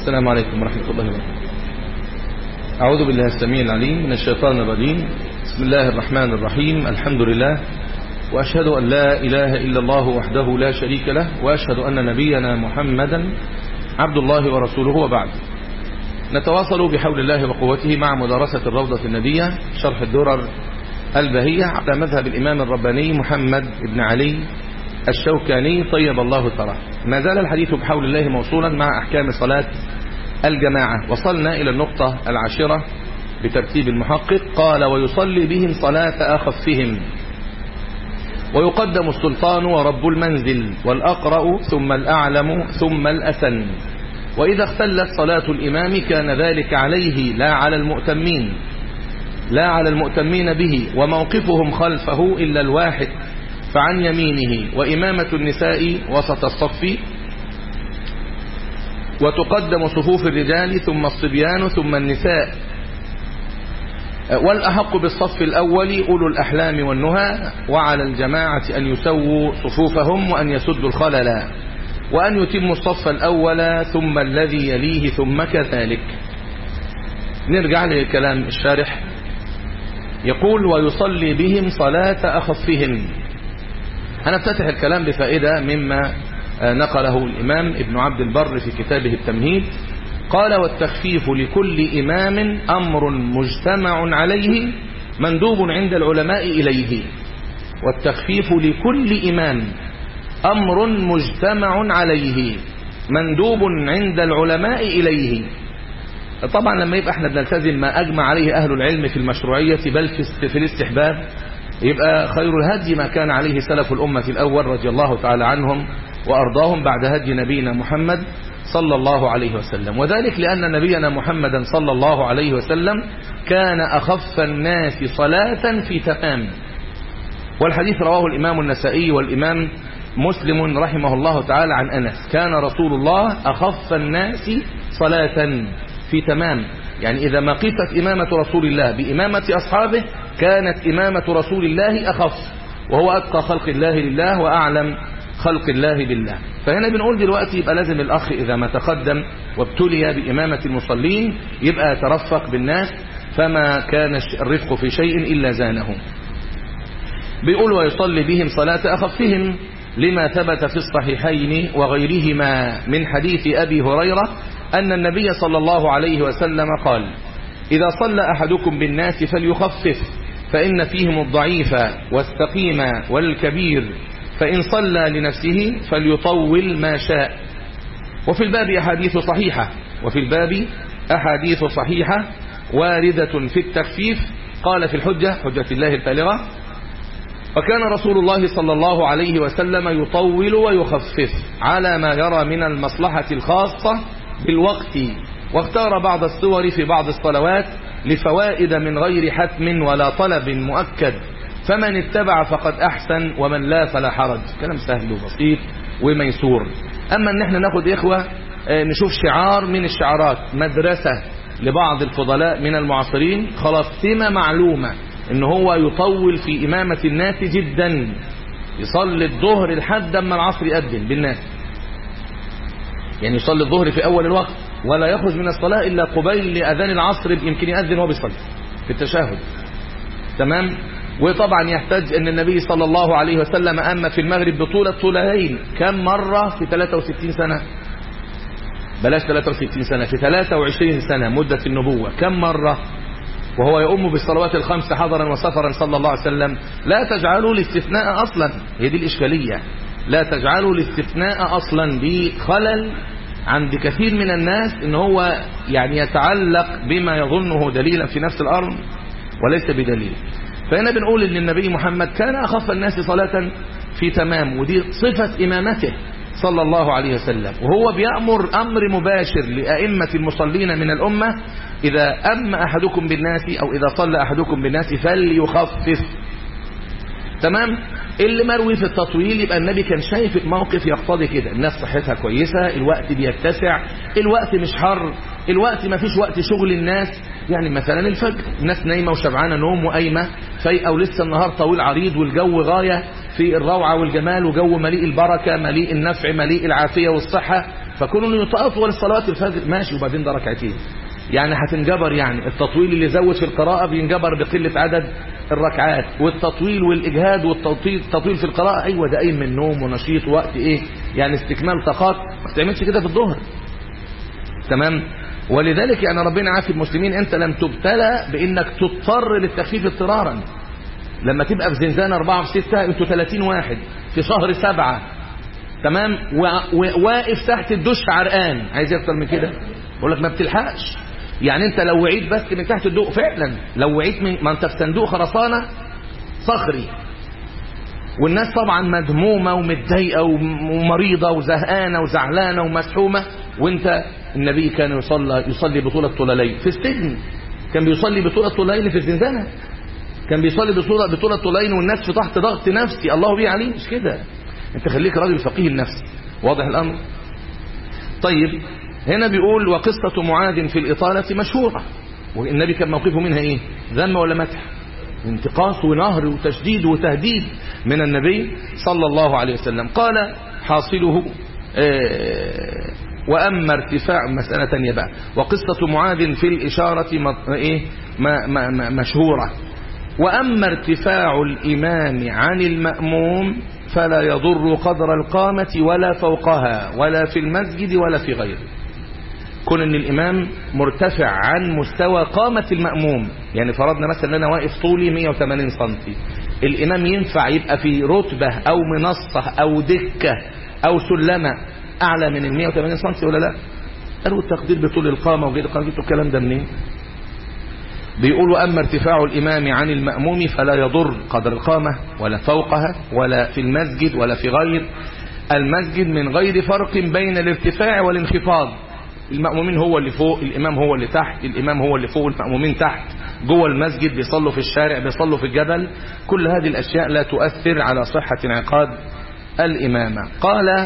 السلام عليكم ورحمة الله وبركاته أعوذ بالله السميع العليم من الشيطان الرجيم بسم الله الرحمن الرحيم الحمد لله وأشهد أن لا إله إلا الله وحده لا شريك له وأشهد أن نبينا محمدا عبد الله ورسوله وبعد نتواصل بحول الله وقوته مع مدارسة الروضة النبية شرح الدرر البهية على مذهب الإمام الرباني محمد بن علي الشوكاني طيب الله ثراه ما زال الحديث بحول الله موصولا مع أحكام صلاة الجماعة وصلنا إلى النقطة العاشرة بترتيب المحقق قال ويصلي بهم صلاة أخفهم ويقدم السلطان ورب المنزل والأقرأ ثم الأعلم ثم الأسن وإذا اختلت صلاة الإمام كان ذلك عليه لا على المؤتمين لا على المؤتمين به وموقفهم خلفه إلا الواحد فعن يمينه وإمامة النساء وسط الصف وتقدم صفوف الرجال ثم الصبيان ثم النساء والأحق بالصف الأول أولو الأحلام والنهى وعلى الجماعة أن يسووا صفوفهم وأن يسدوا الخلل وأن يتموا الصف الأول ثم الذي يليه ثم كذلك نرجع لكلام الشارح يقول ويصلي بهم صلاة أخفهم هنفتتح الكلام بفائدة مما نقله الإمام ابن عبد البر في كتابه التمهيد قال والتخفيف لكل إمام أمر مجتمع عليه مندوب عند العلماء إليه والتخفيف لكل إمام أمر مجتمع عليه مندوب عند العلماء إليه طبعا لما يبقى احنا بنلتزم ما أجمع عليه أهل العلم في المشروعية بل في الاستحباب يبقى خير الهدي ما كان عليه سلف الأمة الأول رضي الله تعالى عنهم وأرضاهم بعد هدي نبينا محمد صلى الله عليه وسلم وذلك لأن نبينا محمدا صلى الله عليه وسلم كان أخف الناس صلاة في تمام والحديث رواه الإمام النسائي والإمام مسلم رحمه الله تعالى عن أنس كان رسول الله أخف الناس صلاة في تمام يعني إذا ما قيست إمامة رسول الله بإمامة أصحابه كانت إمامة رسول الله أخف وهو أتقى خلق الله لله وأعلم خلق الله بالله فهنا بنقول دلوقتي يبقى لازم الأخ إذا ما تقدم وابتلي بإمامة المصلين يبقى يترفق بالناس فما كان الرفق في شيء إلا زانه بيقول ويصلي بهم صلاة أخفهم لما ثبت في الصحيحين وغيرهما من حديث أبي هريرة أن النبي صلى الله عليه وسلم قال إذا صلى أحدكم بالناس فليخفف فإن فيهم الضعيف والسقيم والكبير فإن صلى لنفسه فليطول ما شاء وفي الباب أحاديث صحيحة وفي الباب أحاديث صحيحة واردة في التخفيف قال في الحجة حجة الله البالغة وكان رسول الله صلى الله عليه وسلم يطول ويخفف على ما يرى من المصلحة الخاصة بالوقت واختار بعض الصور في بعض الصلوات لفوائد من غير حتم ولا طلب مؤكد فمن اتبع فقد أحسن ومن لا فلا حرج كلام سهل وبسيط وميسور أما أن احنا ناخد إخوة نشوف شعار من الشعارات مدرسة لبعض الفضلاء من المعاصرين خلاص سمة معلومة ان هو يطول في إمامة الناس جدا يصلي الظهر لحد اما العصر يأذن بالناس يعني يصلي الظهر في أول الوقت ولا يخرج من الصلاة إلا قبيل لأذان العصر يمكن يأذن وهو بيصلي في التشهد تمام وطبعا يحتاج ان النبي صلى الله عليه وسلم أما في المغرب بطولة طولين كم مرة في 63 سنة بلاش 63 سنة في 23 سنة مدة النبوة كم مرة وهو يؤم بالصلوات الخمس حضرا وسفرا صلى الله عليه وسلم لا تجعلوا الاستثناء أصلا هي دي الإشكالية لا تجعلوا الاستثناء أصلا بخلل عند كثير من الناس ان هو يعني يتعلق بما يظنه دليلا في نفس الأرض وليس بدليل فهنا بنقول ان النبي محمد كان أخف الناس صلاة في تمام ودي صفة إمامته صلى الله عليه وسلم وهو بيأمر أمر مباشر لأئمة المصلين من الأمة إذا أم أحدكم بالناس أو إذا صلى أحدكم بالناس فليخفف تمام اللي مروي في التطويل يبقى النبي كان شايف الموقف يقتضي كده الناس صحتها كويسة الوقت بيتسع الوقت مش حر الوقت ما فيش وقت شغل الناس يعني مثلا الفجر الناس نايمة وشبعانة نوم وقايمة فايقة ولسه النهار طويل عريض والجو غاية في الروعة والجمال وجو مليء البركة مليء النفع مليء العافية والصحة فكون انه يطول الصلوات الفجر ماشي وبعدين ده ركعتين يعني هتنجبر يعني التطويل اللي زود في القراءة بينجبر بقلة عدد الركعات والتطويل والإجهاد والتطويل التطويل في القراءة أيوة ده قايم من نوم ونشيط وقت إيه يعني استكمال طاقات ما تعملش كده في الظهر تمام ولذلك يعني ربنا عافي المسلمين أنت لم تبتلى بأنك تضطر للتخفيف اضطرارا لما تبقى في زنزانة أربعة في ستة انتوا 30 واحد في شهر سبعة تمام وواقف تحت الدش عرقان عايز اكتر من كده بقول لك ما بتلحقش يعني انت لو وعيت بس من تحت الضوء فعلا لو وعيت من ما انت في صندوق خرسانه صخري والناس طبعا مدمومه ومتضايقه ومريضه وزهقانه وزعلانه ومسحومه وانت النبي كان يصلي يصلي بطوله طولين في السجن كان بيصلي بطوله طولين في الزنزانه كان بيصلي بطوله بطوله طولين والناس في تحت ضغط نفسي الله بيه عليه مش كده انت خليك راجل فقيه النفس واضح الامر طيب هنا بيقول وقصة معاذ في الإطالة مشهورة والنبي كان موقفه منها إيه ذم ولا مدح انتقاص ونهر وتشديد وتهديد من النبي صلى الله عليه وسلم قال حاصله آه وأما ارتفاع مسألة تانية بقى وقصة معاذ في الإشارة إيه ما ما ما مشهورة وأما ارتفاع الإمام عن المأموم فلا يضر قدر القامة ولا فوقها ولا في المسجد ولا في غيره كون ان الامام مرتفع عن مستوى قامة المأموم يعني فرضنا مثلا انا واقف طولي 180 سم الامام ينفع يبقى في رتبة او منصة او دكة او سلمة اعلى من ال 180 سم ولا لا قالوا التقدير بطول القامة وغير القامة جبتوا الكلام ده منين بيقولوا أما ارتفاع الإمام عن المأموم فلا يضر قدر القامة ولا فوقها ولا في المسجد ولا في غير المسجد من غير فرق بين الارتفاع والانخفاض المأمومين هو اللي فوق الإمام هو اللي تحت الإمام هو اللي فوق المأمومين تحت جوه المسجد بيصلوا في الشارع بيصلوا في الجبل كل هذه الأشياء لا تؤثر على صحة انعقاد الإمامة قال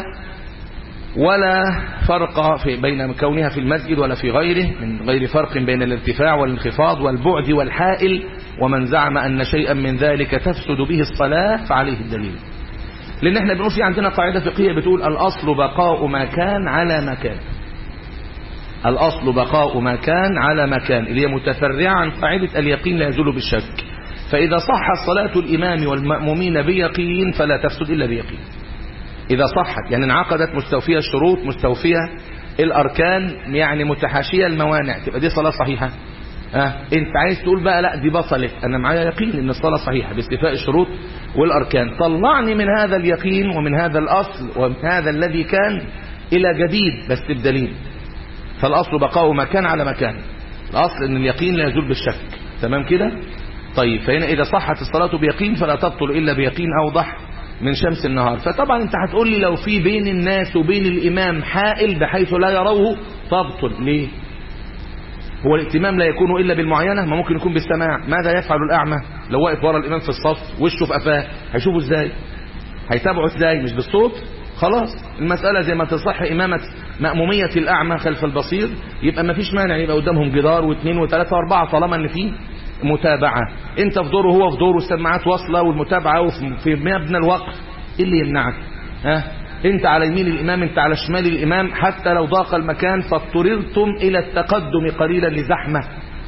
ولا فرق في بين كونها في المسجد ولا في غيره من غير فرق بين الارتفاع والانخفاض والبعد والحائل ومن زعم أن شيئا من ذلك تفسد به الصلاة فعليه الدليل لأن احنا بنقول في عندنا قاعدة فقهية بتقول الأصل بقاء ما كان على مكان الأصل بقاء ما كان على مكان اللي هي متفرعة عن قاعدة اليقين لا يزول بالشك فإذا صح صلاة الإمام والمأمومين بيقين فلا تفسد إلا بيقين إذا صحت يعني انعقدت مستوفية الشروط مستوفية الأركان يعني متحاشية الموانع تبقى دي صلاة صحيحة أه؟ انت عايز تقول بقى لا دي بطلت انا معايا يقين ان الصلاة صحيحة باستيفاء الشروط والاركان طلعني من هذا اليقين ومن هذا الاصل ومن هذا الذي كان الى جديد بس بدليل فالاصل بقاء مكان على مكان الاصل ان اليقين لا يزول بالشك تمام كده طيب فهنا اذا صحت الصلاة بيقين فلا تبطل الا بيقين اوضح من شمس النهار فطبعا انت هتقول لي لو في بين الناس وبين الامام حائل بحيث لا يروه تبطل ليه هو الائتمام لا يكون الا بالمعاينه ما ممكن يكون بالسماع ماذا يفعل الاعمى لو واقف ورا الامام في الصف وشه في قفاه هيشوفه ازاي هيتابعه ازاي مش بالصوت خلاص المسألة زي ما تصح إمامة مأمومية الأعمى خلف البصير يبقى ما فيش مانع يبقى قدامهم جدار واثنين وثلاثة واربعة طالما ان فيه متابعة انت في دوره وهو في دوره السماعات واصلة والمتابعة في مبنى الوقف ايه اللي يمنعك ها انت على يمين الامام انت على شمال الامام حتى لو ضاق المكان فاضطررتم الى التقدم قليلا لزحمة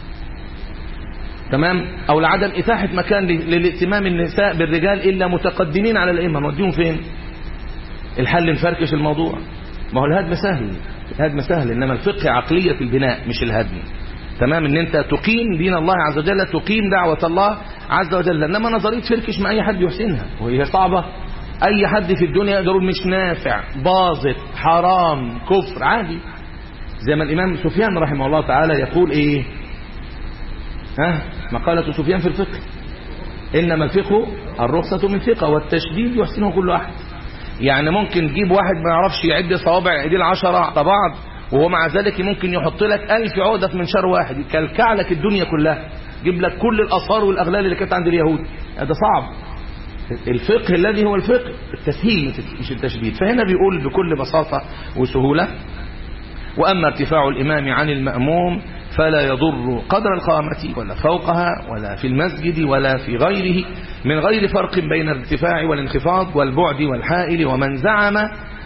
تمام او لعدم اتاحة مكان للائتمام النساء بالرجال الا متقدمين على الائمة نوديهم فين الحل نفركش الموضوع ما هو الهدم سهل الهدم سهل انما الفقه عقلية البناء مش الهدم تمام ان انت تقيم دين الله عز وجل تقيم دعوة الله عز وجل انما نظرية فركش ما اي حد يحسنها وهي صعبة اي حد في الدنيا يقدر مش نافع باظت حرام كفر عادي زي ما الامام سفيان رحمه الله تعالى يقول ايه ها مقالة سفيان في الفقه انما الفقه الرخصة من ثقة والتشديد يحسنه كل احد يعني ممكن تجيب واحد ما يعرفش يعد صوابع ايديه العشرة على بعض وهو مع ذلك ممكن يحط لك ألف عقدة في منشار واحد يكلكع لك الدنيا كلها يجيب لك كل الآثار والأغلال اللي كانت عند اليهود هذا صعب الفقه الذي هو الفقه التسهيل مش التشديد فهنا بيقول بكل بساطة وسهولة وأما ارتفاع الإمام عن المأموم فلا يضر قدر القامة ولا فوقها ولا في المسجد ولا في غيره من غير فرق بين الارتفاع والانخفاض والبعد والحائل ومن زعم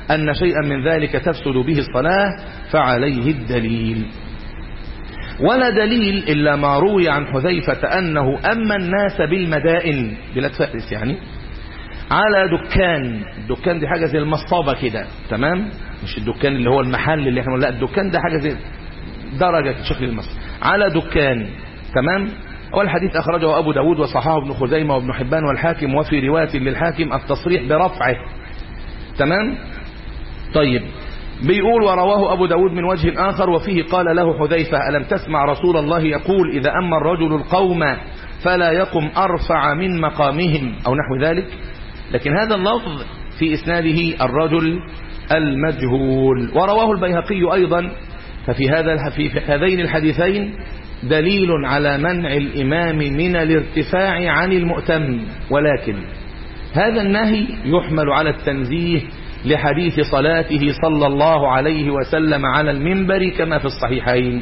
أن شيئا من ذلك تفسد به الصلاة فعليه الدليل ولا دليل إلا ما روي عن حذيفة أنه أما الناس بالمدائن بلاد فارس يعني على دكان الدكان دي حاجة زي المصطبة كده تمام مش الدكان اللي هو المحل اللي احنا لا الدكان ده حاجة زي درجة شكل المصر على دكان تمام والحديث أخرجه أبو داود وصححه ابن خزيمة وابن حبان والحاكم وفي رواية للحاكم التصريح برفعه تمام طيب بيقول ورواه أبو داود من وجه آخر وفيه قال له حذيفة ألم تسمع رسول الله يقول إذا أما الرجل القوم فلا يقم أرفع من مقامهم أو نحو ذلك لكن هذا اللفظ في إسناده الرجل المجهول ورواه البيهقي أيضا ففي هذا في هذين الحديثين دليل على منع الإمام من الارتفاع عن المؤتم ولكن هذا النهي يحمل على التنزيه لحديث صلاته صلى الله عليه وسلم على المنبر كما في الصحيحين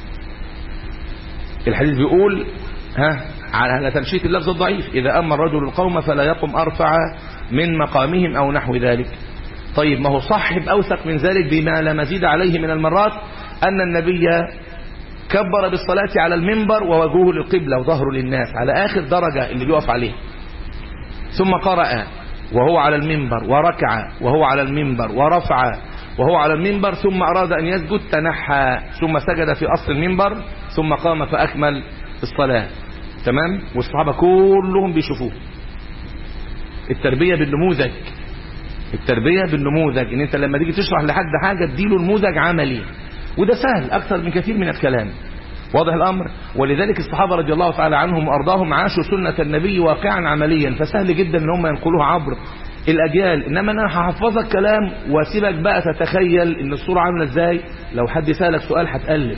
الحديث بيقول ها على تنشيط اللفظ الضعيف إذا أما الرجل القوم فلا يقم أرفع من مقامهم أو نحو ذلك طيب ما هو صحب أوثق من ذلك بما لا مزيد عليه من المرات أن النبي كبر بالصلاة على المنبر ووجهه للقبلة وظهره للناس على آخر درجة اللي بيقف عليه ثم قرأ وهو على المنبر وركع وهو على المنبر ورفع وهو على المنبر ثم أراد أن يسجد تنحى ثم سجد في أصل المنبر ثم قام فأكمل الصلاة تمام والصحابة كلهم بيشوفوه التربية بالنموذج التربية بالنموذج ان انت لما تيجي تشرح لحد حاجة تديله نموذج عملي وده سهل اكثر من كثير من الكلام واضح الامر ولذلك الصحابة رضي الله تعالى عنهم وارضاهم عاشوا سنة النبي واقعا عمليا فسهل جدا ان هم ينقلوها عبر الاجيال انما انا هحفظك كلام واسيبك بقى تتخيل ان الصورة عاملة ازاي لو حد سألك سؤال هتألف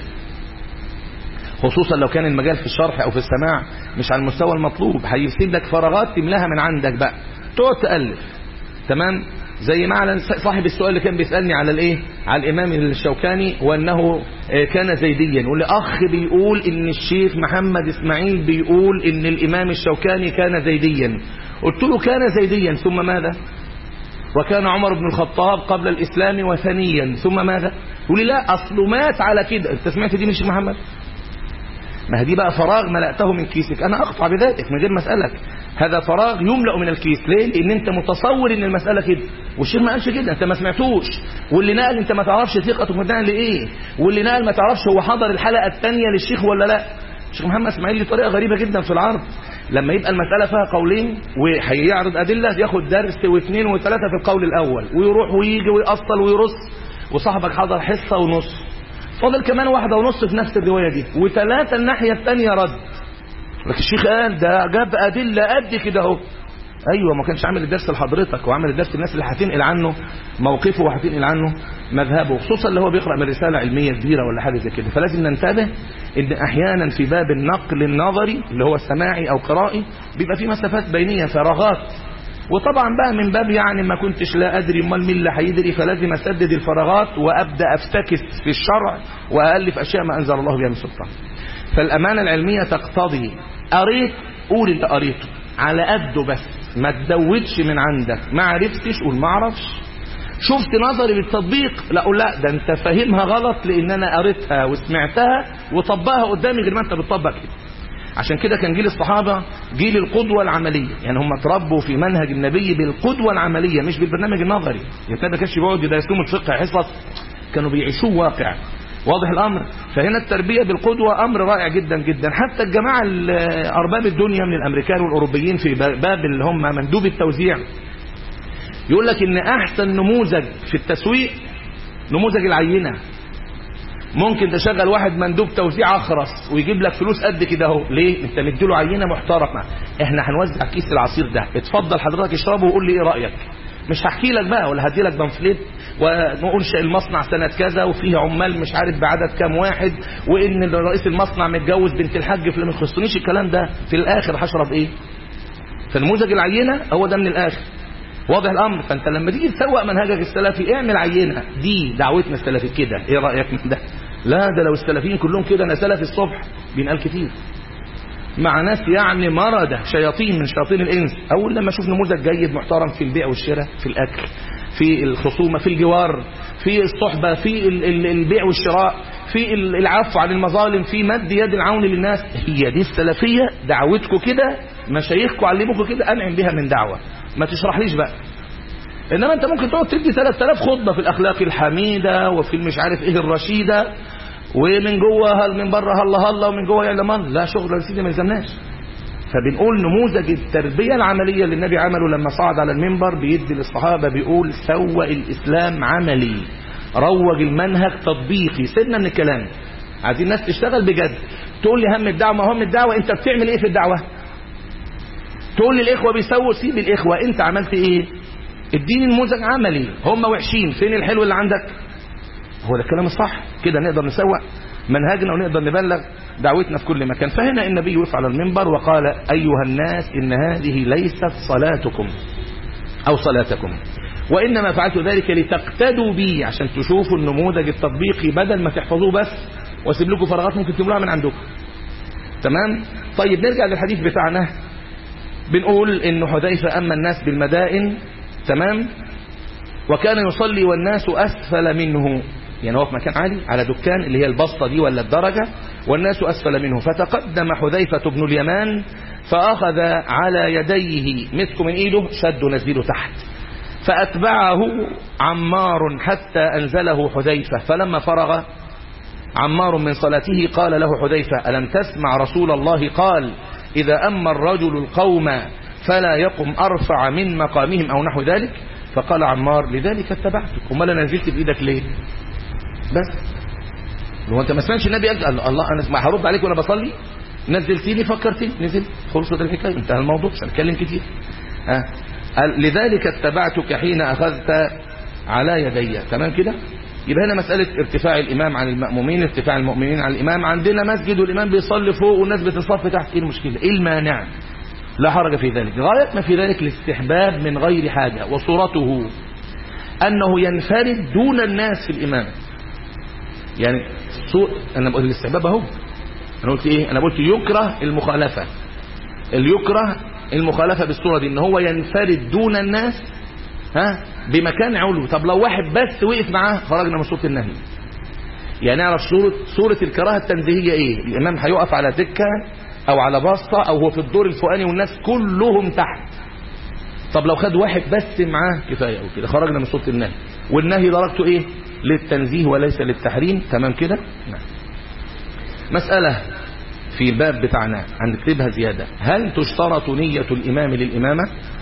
خصوصا لو كان المجال في الشرح او في السماع مش على المستوى المطلوب هيسيب لك فراغات تملاها من عندك بقى تقعد تألف تمام زي ما صاحب السؤال اللي كان بيسألني على الايه على الامام الشوكاني وانه كان زيديا يقول لي اخ بيقول ان الشيخ محمد اسماعيل بيقول ان الامام الشوكاني كان زيديا قلت له كان زيديا ثم ماذا وكان عمر بن الخطاب قبل الاسلام وثنيا ثم ماذا يقول لي لا اصله مات على كده انت سمعت دي من الشيخ محمد ما دي بقى فراغ ملأته من كيسك انا اقطع بذلك من غير ما اسالك هذا فراغ يملأ من الكيس ليه لان انت متصور ان المسألة كده والشيخ ما قالش كده انت ما سمعتوش واللي نقل انت ما تعرفش ثقته مدعي لايه واللي نقل ما تعرفش هو حضر الحلقة الثانية للشيخ ولا لا الشيخ محمد اسماعيل دي طريقة غريبة جدا في العرض لما يبقى المسألة فيها قولين وهيعرض أدلة ياخد درس واثنين وثلاثة في القول الأول ويروح ويجي ويأصل ويرص وصاحبك حضر حصة ونص فاضل كمان واحدة ونص في نفس الرواية دي وثلاثة الناحية الثانية رد لكن الشيخ قال ده جاب أدلة قد كده اهو أيوة ما كانش عامل الدرس لحضرتك وعامل الدرس للناس اللي هتنقل عنه موقفه وهتنقل عنه مذهبه خصوصا اللي هو بيقرأ من رسالة علمية كبيرة ولا حاجة زي كده فلازم ننتبه ان أحيانا في باب النقل النظري اللي هو السماعي أو قرائي بيبقى في مسافات بينية فراغات وطبعا بقى من باب يعني ما كنتش لا أدري امال مين اللي هيدري فلازم أسدد الفراغات وأبدأ أفتكس في الشرع وأألف أشياء ما أنزل الله بها من سلطان فالأمانة العلمية تقتضي قريت قول انت قريته على قده بس ما تزودش من عندك ما عرفتش قول ما اعرفش شفت نظري بالتطبيق لا اقول لا ده انت فاهمها غلط لان انا قريتها وسمعتها وطبقها قدامي غير ما انت بتطبق كده عشان كده كان جيل الصحابة جيل القدوة العملية يعني هم تربوا في منهج النبي بالقدوة العملية مش بالبرنامج النظري يعني ما كانش بيقعد يدرسوهم الفقه حصص كانوا بيعيشوه واقع واضح الأمر فهنا التربية بالقدوة أمر رائع جدا جدا حتى الجماعة أرباب الدنيا من الأمريكان والأوروبيين في باب اللي هم مندوب التوزيع يقول لك إن أحسن نموذج في التسويق نموذج العينة ممكن تشغل واحد مندوب توزيع اخرس ويجيب لك فلوس قد كده اهو ليه انت مديله عينه محترمه احنا هنوزع كيس العصير ده اتفضل حضرتك اشربه وقول لي ايه رايك مش هحكي لك بقى ولا هدي لك بنفليت وننشئ المصنع سنة كذا وفيه عمال مش عارف بعدد كام واحد وان رئيس المصنع متجوز بنت الحاج فلما يخصنيش الكلام ده في الاخر هشرب ايه فنموذج العينه هو ده من الاخر واضح الامر فانت لما تيجي تسوق منهجك السلفي اعمل عينه دي دعوتنا السلفي كده ايه رايك من ده لا ده لو السلفيين كلهم كده انا سلفي الصبح بينقال كتير مع ناس يعني مرضى شياطين من شياطين الانس اول لما اشوف نموذج جيد محترم في البيع والشراء في الاكل في الخصومة في الجوار في الصحبة في البيع والشراء في العفو عن المظالم في مد يد العون للناس هي دي السلفية دعوتكم كده مشايخكم علموكم كده أنعم بها من دعوة ما تشرحليش بقى انما انت ممكن تقعد تدي 3000 خطبه في الاخلاق الحميده وفي المش عارف ايه الرشيده ومن جوه هل من بره هلا هلا ومن جوه يعلم الله لا شغل يا سيدي ما يلزمناش فبنقول نموذج التربيه العمليه اللي النبي عمله لما صعد على المنبر بيدي للصحابه بيقول سوى الاسلام عملي روج المنهج تطبيقي سيبنا من الكلام عايزين الناس تشتغل بجد تقول لي هم الدعوه ما هم الدعوه انت بتعمل ايه في الدعوه تقول لي الاخوه بيسووا سيب الاخوه انت عملت ايه اديني نموذج عملي هم وحشين فين الحلو اللي عندك هو ده الكلام الصح كده نقدر نسوق منهجنا ونقدر نبلغ دعوتنا في كل مكان فهنا النبي وقف على المنبر وقال أيها الناس إن هذه ليست صلاتكم أو صلاتكم وإنما فعلت ذلك لتقتدوا بي عشان تشوفوا النموذج التطبيقي بدل ما تحفظوه بس واسيب لكم فراغات ممكن تملوها من عندكم تمام طيب نرجع للحديث بتاعنا بنقول إن حذيفة أما الناس بالمدائن تمام وكان يصلي والناس أسفل منه يعني هو في مكان عالي على دكان اللي هي البسطة دي ولا الدرجة والناس أسفل منه فتقدم حذيفة بن اليمان فأخذ على يديه مسك من إيده شد نزيله تحت فأتبعه عمار حتى أنزله حذيفة فلما فرغ عمار من صلاته قال له حذيفة ألم تسمع رسول الله قال إذا أما الرجل القوم فلا يقم أرفع من مقامهم أو نحو ذلك فقال عمار لذلك اتبعتك امال انا نزلت بايدك ليه بس هو انت ما سمعتش النبي قال الله انا ما هرد عليك وانا بصلي نزلتني فكرتني نزل خلصت الحكايه انتهى الموضوع مش هنتكلم كتير ها قال لذلك اتبعتك حين اخذت على يدي تمام كده يبقى هنا مسألة ارتفاع الإمام عن المأمومين ارتفاع المؤمنين عن الإمام عندنا مسجد والإمام بيصلي فوق والناس بتصف تحت إيه المشكلة إيه المانع لا حرج في ذلك غاية ما في ذلك الاستحباب من غير حاجة وصورته أنه ينفرد دون الناس في الإمام يعني سوء أنا بقول الاستحباب أهو أنا قلت إيه أنا قلت يكره المخالفة اللي يكره المخالفة بالصورة دي إن هو ينفرد دون الناس ها بمكان علو طب لو واحد بس وقف معاه خرجنا من صوت النهي يعني نعرف صورة, صورة الكراهة التنزيهية ايه الامام هيقف على دكة او على بسطة او هو في الدور الفوقاني والناس كلهم تحت طب لو خد واحد بس معاه كفاية او كده خرجنا من صوت النهي والنهي درجته ايه للتنزيه وليس للتحريم تمام كده نعم مسألة في الباب بتاعنا هنكتبها زيادة هل تشترط نية الإمام للإمامة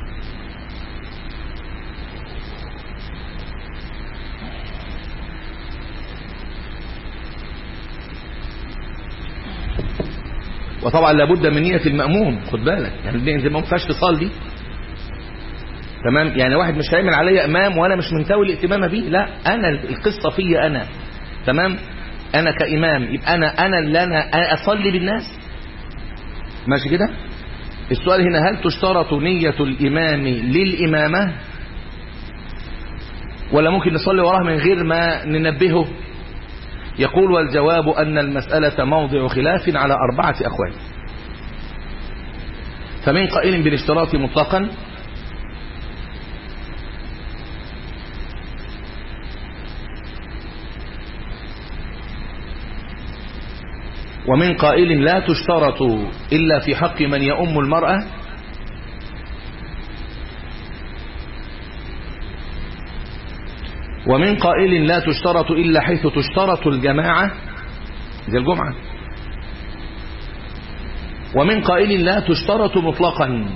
وطبعا لابد من نية المأموم خد بالك يعني زي ما ما فيهاش اتصال دي تمام يعني واحد مش هيعمل عليا امام وانا مش منتوي الائتمام بيه لا انا القصه فيا انا تمام انا كامام يبقى انا انا اللي انا اصلي بالناس ماشي كده السؤال هنا هل تشترط نية الامام للامامه ولا ممكن نصلي وراه من غير ما ننبهه يقول والجواب أن المسألة موضع خلاف على أربعة أقوال فمن قائل بالاشتراط مطلقا ومن قائل لا تشترط إلا في حق من يؤم المرأة ومن قائل لا تشترط إلا حيث تشترط الجماعة زي الجمعة ومن قائل لا تشترط مطلقا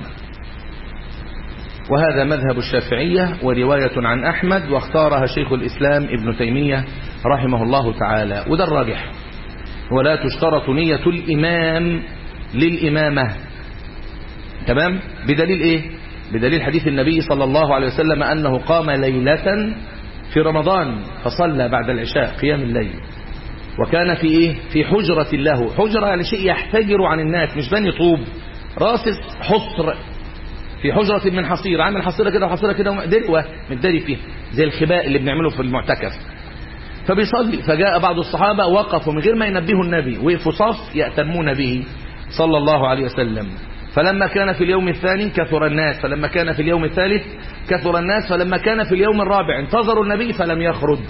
وهذا مذهب الشافعية ورواية عن أحمد واختارها شيخ الإسلام ابن تيمية رحمه الله تعالى وده الراجح ولا تشترط نية الإمام للإمامة تمام بدليل إيه بدليل حديث النبي صلى الله عليه وسلم أنه قام ليلة في رمضان فصلى بعد العشاء قيام الليل وكان في ايه في حجرة له حجرة يعني شيء يحتجر عن الناس مش بني طوب راسس حصر في حجرة من حصير عامل حصيرة كده وحصيرة كده ومقدر متداري فيها زي الخباء اللي بنعمله في المعتكف فبيصلي فجاء بعض الصحابة وقفوا من غير ما ينبهوا النبي وقفوا صف يأتمون به صلى الله عليه وسلم فلما كان في اليوم الثاني كثر الناس فلما كان في اليوم الثالث كثر الناس فلما كان في اليوم الرابع انتظروا النبي فلم يخرج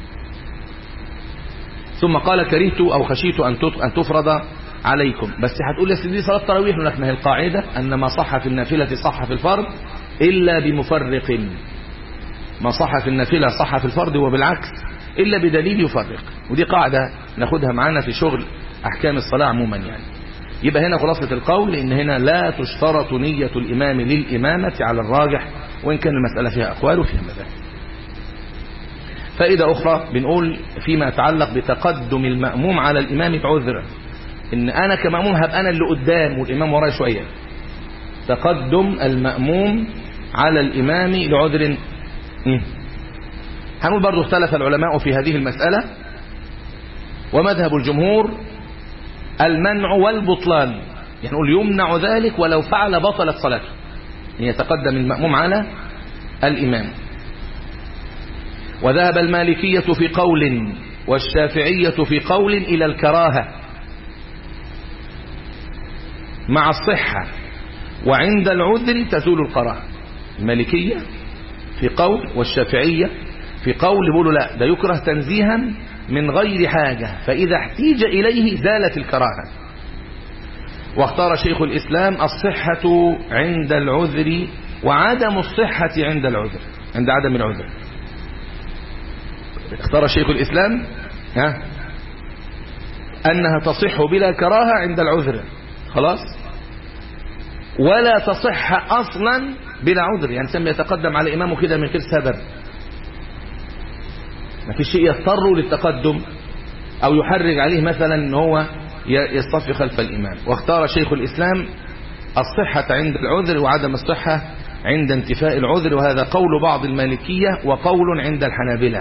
ثم قال كرهت أو خشيت أن أن تفرض عليكم بس هتقول يا سيدي صلاة التراويح لك ما هي القاعدة أن ما صح في النافلة صح في الفرض إلا بمفرق ما صح في النافلة صح في الفرض وبالعكس إلا بدليل يفرق ودي قاعدة ناخدها معانا في شغل أحكام الصلاة عموما يعني يبقى هنا خلاصة القول إن هنا لا تشترط نية الإمام للإمامة على الراجح وإن كان المسألة فيها أقوال وفيها مذاهب فائدة أخرى بنقول فيما يتعلق بتقدم المأموم على الإمام بعذر إن أنا كمأموم هبقى أنا اللي قدام والإمام ورايا شوية تقدم المأموم على الإمام لعذر هنقول برضو اختلف العلماء في هذه المسألة ومذهب الجمهور المنع والبطلان يعني نقول يمنع ذلك ولو فعل بطلت صلاته يعني يتقدم المأموم على الإمام وذهب المالكية في قول والشافعية في قول إلى الكراهة مع الصحة وعند العذر تزول الكراهة المالكية في قول والشافعية في قول يقولوا لا ده يكره تنزيها من غير حاجة فإذا احتيج إليه زالت الكراهة واختار شيخ الإسلام الصحة عند العذر وعدم الصحة عند العذر عند عدم العذر اختار شيخ الإسلام ها أنها تصح بلا كراهة عند العذر خلاص ولا تصح أصلا بلا عذر يعني سمي يتقدم على إمامه كده من غير سبب ما في شيء يضطر للتقدم أو يحرج عليه مثلا ان هو يصطفي خلف الإمام واختار شيخ الإسلام الصحة عند العذر وعدم الصحة عند انتفاء العذر وهذا قول بعض المالكية وقول عند الحنابلة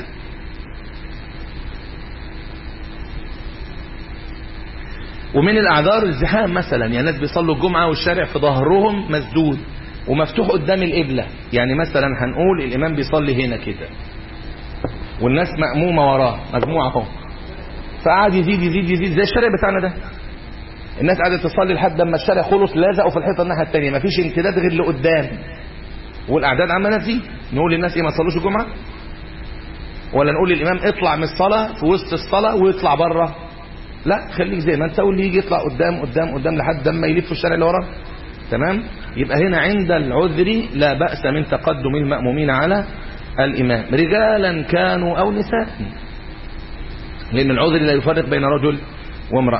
ومن الأعذار الزحام مثلا يعني الناس بيصلوا الجمعة والشارع في ظهرهم مسدود ومفتوح قدام القبلة يعني مثلا هنقول الإمام بيصلي هنا كده والناس مأمومة وراه مجموعة اهو فقعد يزيد يزيد يزيد زي الشارع بتاعنا ده الناس قاعدة تصلي لحد اما الشارع خلص لازقوا في الحيطة الناحية التانية مفيش امتداد غير لقدام والأعداد عمالة تزيد نقول للناس ايه ما تصلوش الجمعة ولا نقول للإمام اطلع من الصلاة في وسط الصلاة ويطلع بره لا خليك زي ما انت واللي يجي يطلع قدام قدام قدام لحد ما يلف الشارع اللي وراه تمام يبقى هنا عند العذر لا بأس من تقدم المأمومين على الإمام رجالا كانوا أو نساء لأن العذر لا يفرق بين رجل وامرأة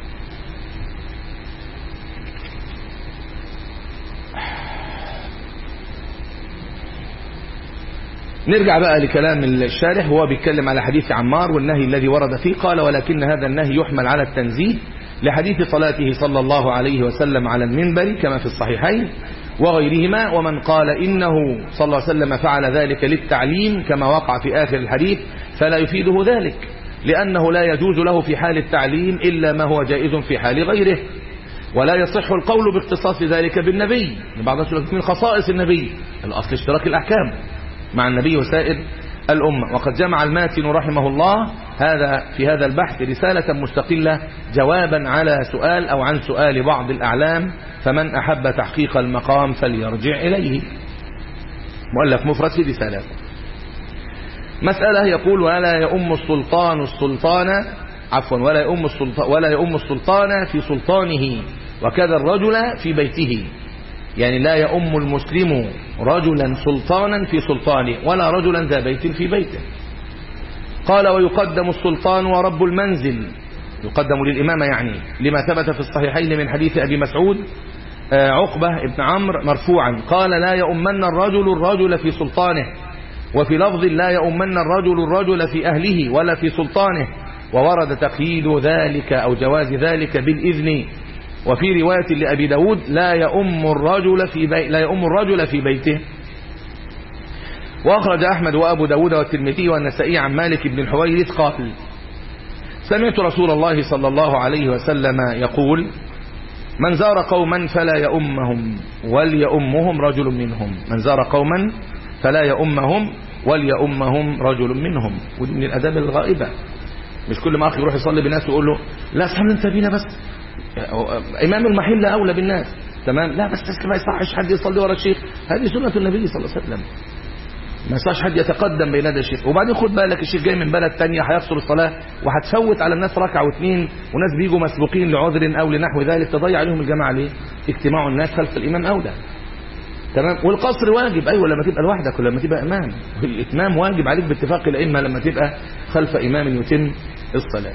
نرجع بقى لكلام الشارح هو بيتكلم على حديث عمار والنهي الذي ورد فيه قال ولكن هذا النهي يحمل على التنزيه لحديث صلاته صلى الله عليه وسلم على المنبر كما في الصحيحين وغيرهما ومن قال إنه صلى الله عليه وسلم فعل ذلك للتعليم كما وقع في آخر الحديث فلا يفيده ذلك لأنه لا يجوز له في حال التعليم إلا ما هو جائز في حال غيره ولا يصح القول باختصاص ذلك بالنبي بعض الناس من خصائص النبي الأصل اشتراك الأحكام مع النبي وسائر الأمة وقد جمع الماتن رحمه الله هذا في هذا البحث رسالة مستقلة جوابا على سؤال أو عن سؤال بعض الأعلام فمن أحب تحقيق المقام فليرجع إليه مؤلف مفرد في رسالة مسألة يقول ولا يؤم السلطان السلطان عفوا ولا يؤم السلطان ولا يؤم السلطان في سلطانه وكذا الرجل في بيته يعني لا يؤم المسلم رجلا سلطانا في سلطانه ولا رجلا ذا بيت في بيته قال ويقدم السلطان ورب المنزل يقدم للإمامة يعني لما ثبت في الصحيحين من حديث أبي مسعود عقبة ابن عمرو مرفوعا قال لا يؤمن الرجل الرجل في سلطانه وفي لفظ لا يؤمن الرجل الرجل في أهله ولا في سلطانه وورد تقييد ذلك أو جواز ذلك بالإذن وفي رواية لأبي داود لا يؤم الرجل في بي لا يؤم الرجل في بيته وأخرج أحمد وأبو داود والترمذي والنسائي عن مالك بن الحويرث قال سمعت رسول الله صلى الله عليه وسلم يقول من زار قوما فلا يؤمهم وليؤمهم رجل منهم من زار قوما فلا يؤمهم وليؤمهم رجل منهم ودي من الأداب الغائبة مش كل ما أخي يروح يصلي بالناس ويقول له لا صلي انت بينا بس إمام المحل أولى بالناس تمام لا بس ما يصحش حد يصلي ورا الشيخ هذه سنة النبي صلى الله عليه وسلم ما يصحش حد يتقدم بين يدي الشيخ وبعدين خد بالك الشيخ جاي من بلد تانية هيقصر الصلاة وهتفوت على الناس ركعة واثنين وناس بيجوا مسبوقين لعذر أو لنحو ذلك تضيع عليهم الجماعة ليه اجتماع الناس خلف الإمام أولى تمام والقصر واجب أيوة لما تبقى لوحدك ولما تبقى إمام الإتمام واجب عليك باتفاق الأئمة لما تبقى خلف إمام يتم الصلاة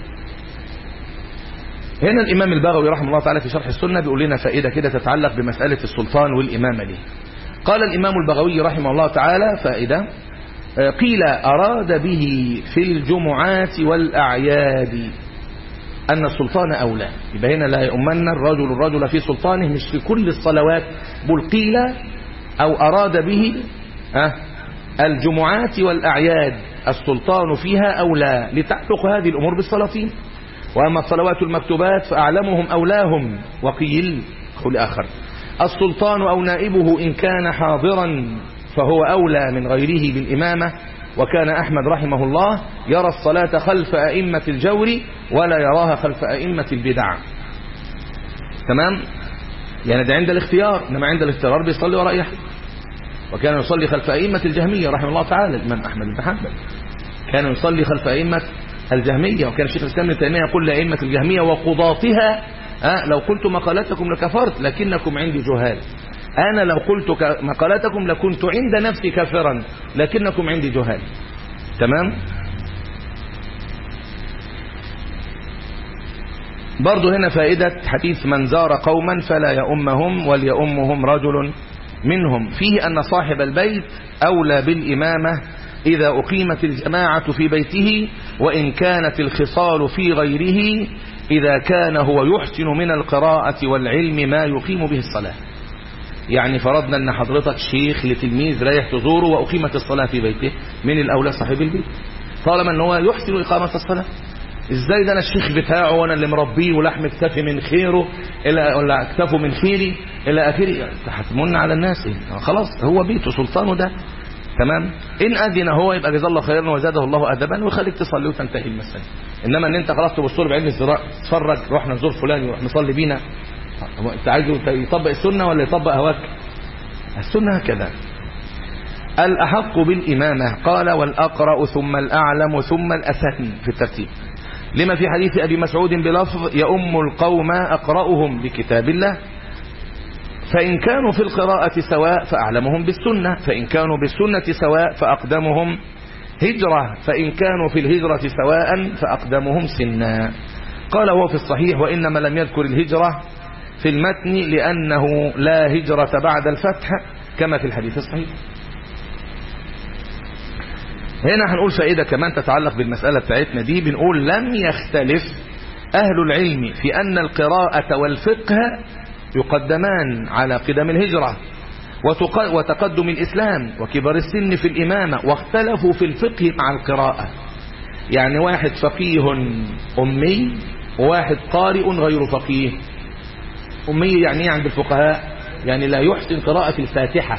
هنا الإمام البغوي رحمه الله تعالى في شرح السنة بيقول لنا فائدة كده تتعلق بمسألة السلطان والإمامة دي قال الإمام البغوي رحمه الله تعالى فائدة قيل أراد به في الجمعات والأعياد أن السلطان أولى يبقى هنا لا يؤمن الرجل الرجل في سلطانه مش في كل الصلوات بل قيل أو أراد به الجمعات والأعياد السلطان فيها أولى لتعلق هذه الأمور بالسلاطين وأما الصلوات المكتوبات فأعلمهم أولاهم وقيل قول آخر السلطان أو نائبه إن كان حاضرا فهو أولى من غيره بالإمامة وكان أحمد رحمه الله يرى الصلاة خلف أئمة الجور ولا يراها خلف أئمة البدع تمام يعني ده عند الاختيار إنما عند الاختيار بيصلي وراء أحد وكان يصلي خلف أئمة الجهمية رحمه الله تعالى الإمام أحمد بن حنبل كان يصلي خلف أئمة الجهمية وكان الشيخ الإسلام ابن تيمية يقول لأئمة الجهمية وقضاتها أه لو قلت مقالتكم لكفرت لكنكم عندي جهال أنا لو قلت مقالتكم لكنت عند نفسي كافرا لكنكم عندي جهال تمام برضو هنا فائدة حديث من زار قوما فلا يؤمهم وليؤمهم رجل منهم فيه أن صاحب البيت أولى بالإمامة إذا أقيمت الجماعة في بيته وإن كانت الخصال في غيره إذا كان هو يحسن من القراءة والعلم ما يقيم به الصلاة يعني فرضنا أن حضرتك شيخ لتلميذ رايح تزوره وأقيمت الصلاة في بيته من الأولى صاحب البيت طالما أنه يحسن إقامة الصلاة ازاي ده انا الشيخ بتاعه وانا اللي مربيه ولحم اكتفي من خيره الى ولا اكتفه من خيري الى اخره تحتمون على الناس إيه؟ خلاص هو بيته سلطانه ده تمام ان اذن هو يبقى جزاه الله خيرا وزاده الله ادبا ويخليك تصلي وتنتهي المساله انما ان انت خلاص تبص له بعين الزراء تتفرج رحنا نزور فلان يروح نصلي بينا انت عايزه يطبق السنه ولا يطبق هواك السنه هكذا الاحق بالامامه قال والاقرا ثم الاعلم ثم الاسن في الترتيب لما في حديث ابي مسعود بلفظ يؤم القوم اقراهم بكتاب الله فإن كانوا في القراءة سواء فأعلمهم بالسنة فإن كانوا بالسنة سواء فأقدمهم هجرة فإن كانوا في الهجرة سواء فأقدمهم سنا قال هو في الصحيح وإنما لم يذكر الهجرة في المتن لأنه لا هجرة بعد الفتح كما في الحديث الصحيح هنا هنقول فائدة كمان تتعلق بالمسألة بتاعتنا دي بنقول لم يختلف أهل العلم في أن القراءة والفقه يقدمان على قدم الهجرة وتقدم الإسلام وكبر السن في الإمامة واختلفوا في الفقه مع القراءة يعني واحد فقيه أمي وواحد قارئ غير فقيه أمي يعني ايه عند الفقهاء يعني لا يحسن قراءة الفاتحة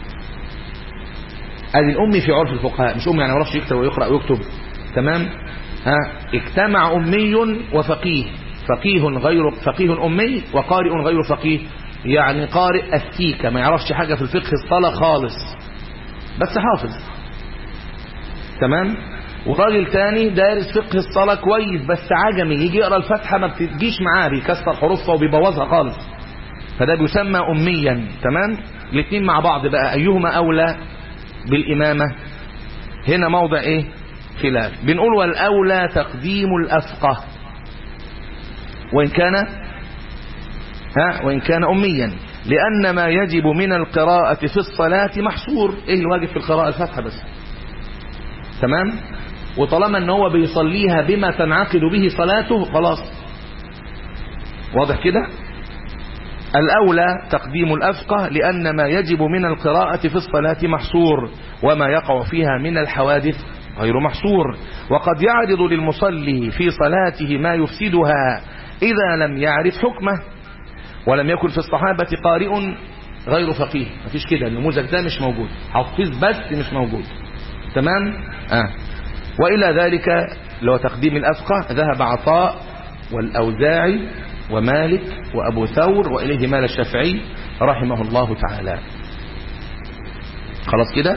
هذه الأمي في عرف الفقهاء مش أمي يعني ما يعرفش يكتب ويقرأ ويكتب تمام ها اجتمع أمي وفقيه فقيه غير فقيه أمي وقارئ غير فقيه يعني قارئ أستيكة ما يعرفش حاجة في الفقه الصلاة خالص بس حافظ تمام وراجل تاني دارس فقه الصلاة كويس بس عجمي يجي يقرأ الفاتحة ما بتجيش معاه بيكسر حروفها وبيبوظها خالص فده بيسمى أميا تمام الاثنين مع بعض بقى أيهما أولى بالإمامة هنا موضع إيه خلاف بنقول والأولى تقديم الأفقه وإن كان ها وإن كان أميا لأن ما يجب من القراءة في الصلاة محصور إيه الواجب في القراءة الفاتحة بس تمام وطالما ان هو بيصليها بما تنعقد به صلاته خلاص واضح كده الأولى تقديم الأفقه لأن ما يجب من القراءة في الصلاة محصور وما يقع فيها من الحوادث غير محصور وقد يعرض للمصلي في صلاته ما يفسدها إذا لم يعرف حكمه ولم يكن في الصحابة قارئ غير فقيه مفيش كده النموذج ده مش موجود حفظ بس مش موجود تمام آه. وإلى ذلك لو تقديم الأفقه ذهب عطاء والأوزاعي ومالك وأبو ثور وإليه مال الشافعي رحمه الله تعالى خلاص كده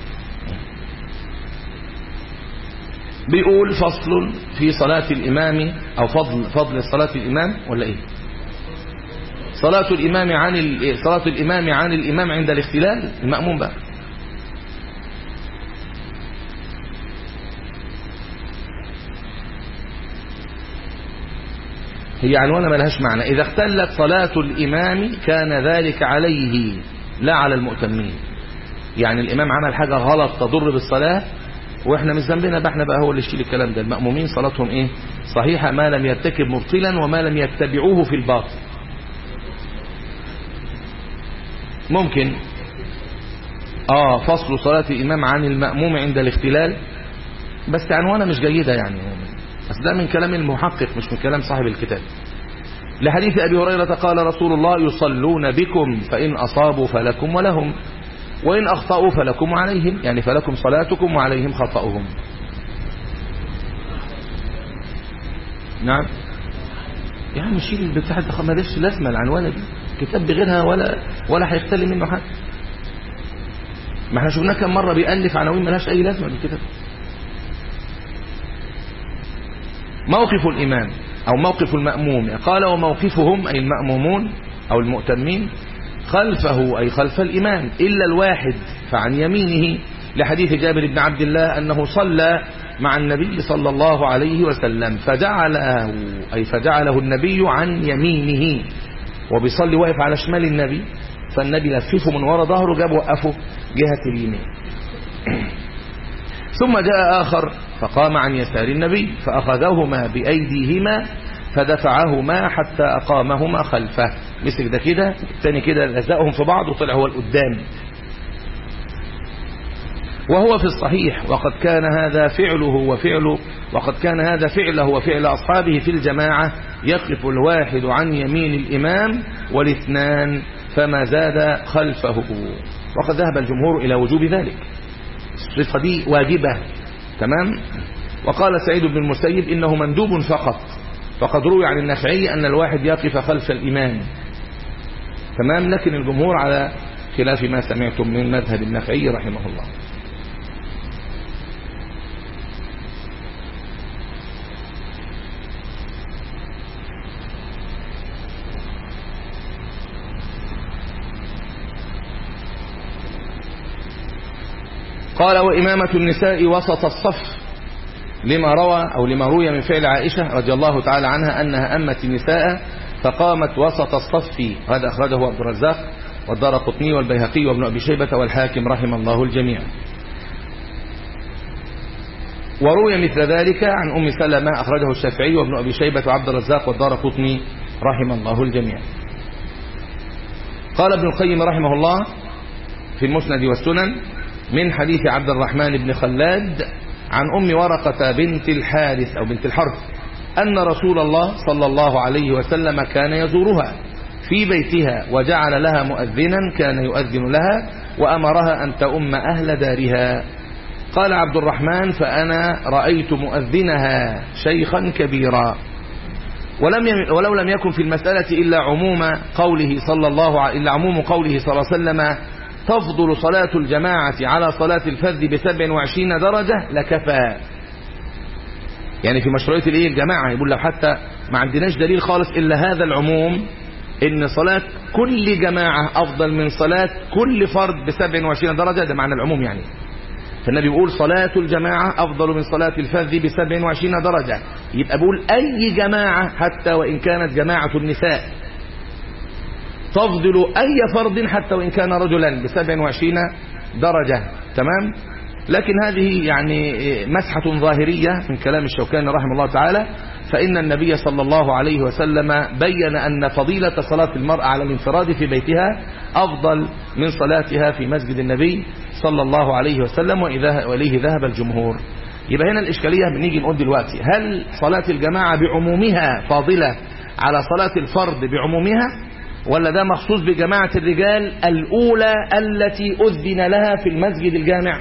بيقول فصل في صلاة الإمام أو فضل فضل صلاة الإمام ولا إيه صلاة الإمام عن صلاة الإمام عن الإمام عند الاختلال المأموم بقى هي عنوانة ملهاش معنى إذا اختلت صلاة الإمام كان ذلك عليه لا على المؤتمين يعني الإمام عمل حاجة غلط تضر بالصلاة واحنا مش ذنبنا بقى احنا بقى هو اللي يشيل الكلام ده المأمومين صلاتهم ايه صحيحة ما لم يرتكب مبطلا وما لم يتبعوه في الباطل ممكن اه فصل صلاة الإمام عن المأموم عند الاختلال بس عنوانة مش جيدة يعني بس ده من كلام المحقق مش من كلام صاحب الكتاب لحديث أبي هريرة قال رسول الله يصلون بكم فإن أصابوا فلكم ولهم وإن أخطأوا فلكم عليهم يعني فلكم صلاتكم وعليهم خطأهم نعم يا عم شيل البتاع ده ما ليش لازمه العنوانه دي كتاب بغيرها ولا ولا هيختلي منه حاجه ما احنا شفناه كم مره بيالف عناوين ملهاش اي لازمه الكتاب موقف الامام او موقف الماموم قال وموقفهم اي المامومون او المؤتمين خلفه أي خلف الإمام إلا الواحد فعن يمينه لحديث جابر بن عبد الله أنه صلى مع النبي صلى الله عليه وسلم فجعله أي فجعله النبي عن يمينه وبيصلي واقف على شمال النبي فالنبي لففه من وراء ظهره جاب وقفه جهة اليمين ثم جاء آخر فقام عن يسار النبي فأخذهما بأيديهما فدفعهما حتى أقامهما خلفه مسك ده كده الثاني كده لزقهم في بعض وطلع هو القدام وهو في الصحيح وقد كان هذا فعله وفعله وقد كان هذا فعله وفعل أصحابه في الجماعة يقف الواحد عن يمين الإمام والاثنان فما زاد خلفه وقد ذهب الجمهور إلى وجوب ذلك الصفة دي واجبة تمام وقال سعيد بن المسيب إنه مندوب فقط فقد روي عن النخعي أن الواحد يقف خلف الإمام تمام لكن الجمهور على خلاف ما سمعتم من مذهب النخعي رحمه الله قال وإمامة النساء وسط الصف لما روى أو لما روي من فعل عائشة رضي الله تعالى عنها أنها أمت النساء فقامت وسط الصف هذا أخرجه عبد الرزاق والدار قطني والبيهقي وابن أبي شيبة والحاكم رحم الله الجميع وروي مثل ذلك عن أم سلمة أخرجه الشافعي وابن أبي شيبة وعبد الرزاق والدار قطني رحم الله الجميع قال ابن القيم رحمه الله في المسند والسنن من حديث عبد الرحمن بن خلاد عن أم ورقة بنت الحارث أو بنت الحرث أن رسول الله صلى الله عليه وسلم كان يزورها في بيتها وجعل لها مؤذنا كان يؤذن لها وأمرها أن تؤم أهل دارها قال عبد الرحمن فأنا رأيت مؤذنها شيخا كبيرا ولم يم ولو لم يكن في المسألة إلا عموم قوله صلى الله عليه إلا عموم قوله صلى الله عليه وسلم تفضل صلاة الجماعة على صلاة الفذ بسبع وعشرين درجة لكفى يعني في مشروعية الايه الجماعة يقول لو حتى ما عندناش دليل خالص إلا هذا العموم إن صلاة كل جماعة أفضل من صلاة كل فرد بسبع وعشرين درجة ده معنى العموم يعني فالنبي بيقول صلاة الجماعة أفضل من صلاة الفذ بسبع وعشرين درجة يبقى بيقول أي جماعة حتى وإن كانت جماعة النساء تفضل أي فرد حتى وإن كان رجلا بسبع وعشرين درجة تمام لكن هذه يعني مسحة ظاهرية من كلام الشوكاني رحمه الله تعالى فإن النبي صلى الله عليه وسلم بين أن فضيلة صلاة المرأة على الانفراد في بيتها أفضل من صلاتها في مسجد النبي صلى الله عليه وسلم وإليه ذهب الجمهور يبقى هنا الإشكالية بنيجي نقول دلوقتي هل صلاة الجماعة بعمومها فاضلة على صلاة الفرد بعمومها ولا ده مخصوص بجماعة الرجال الأولى التي أذن لها في المسجد الجامع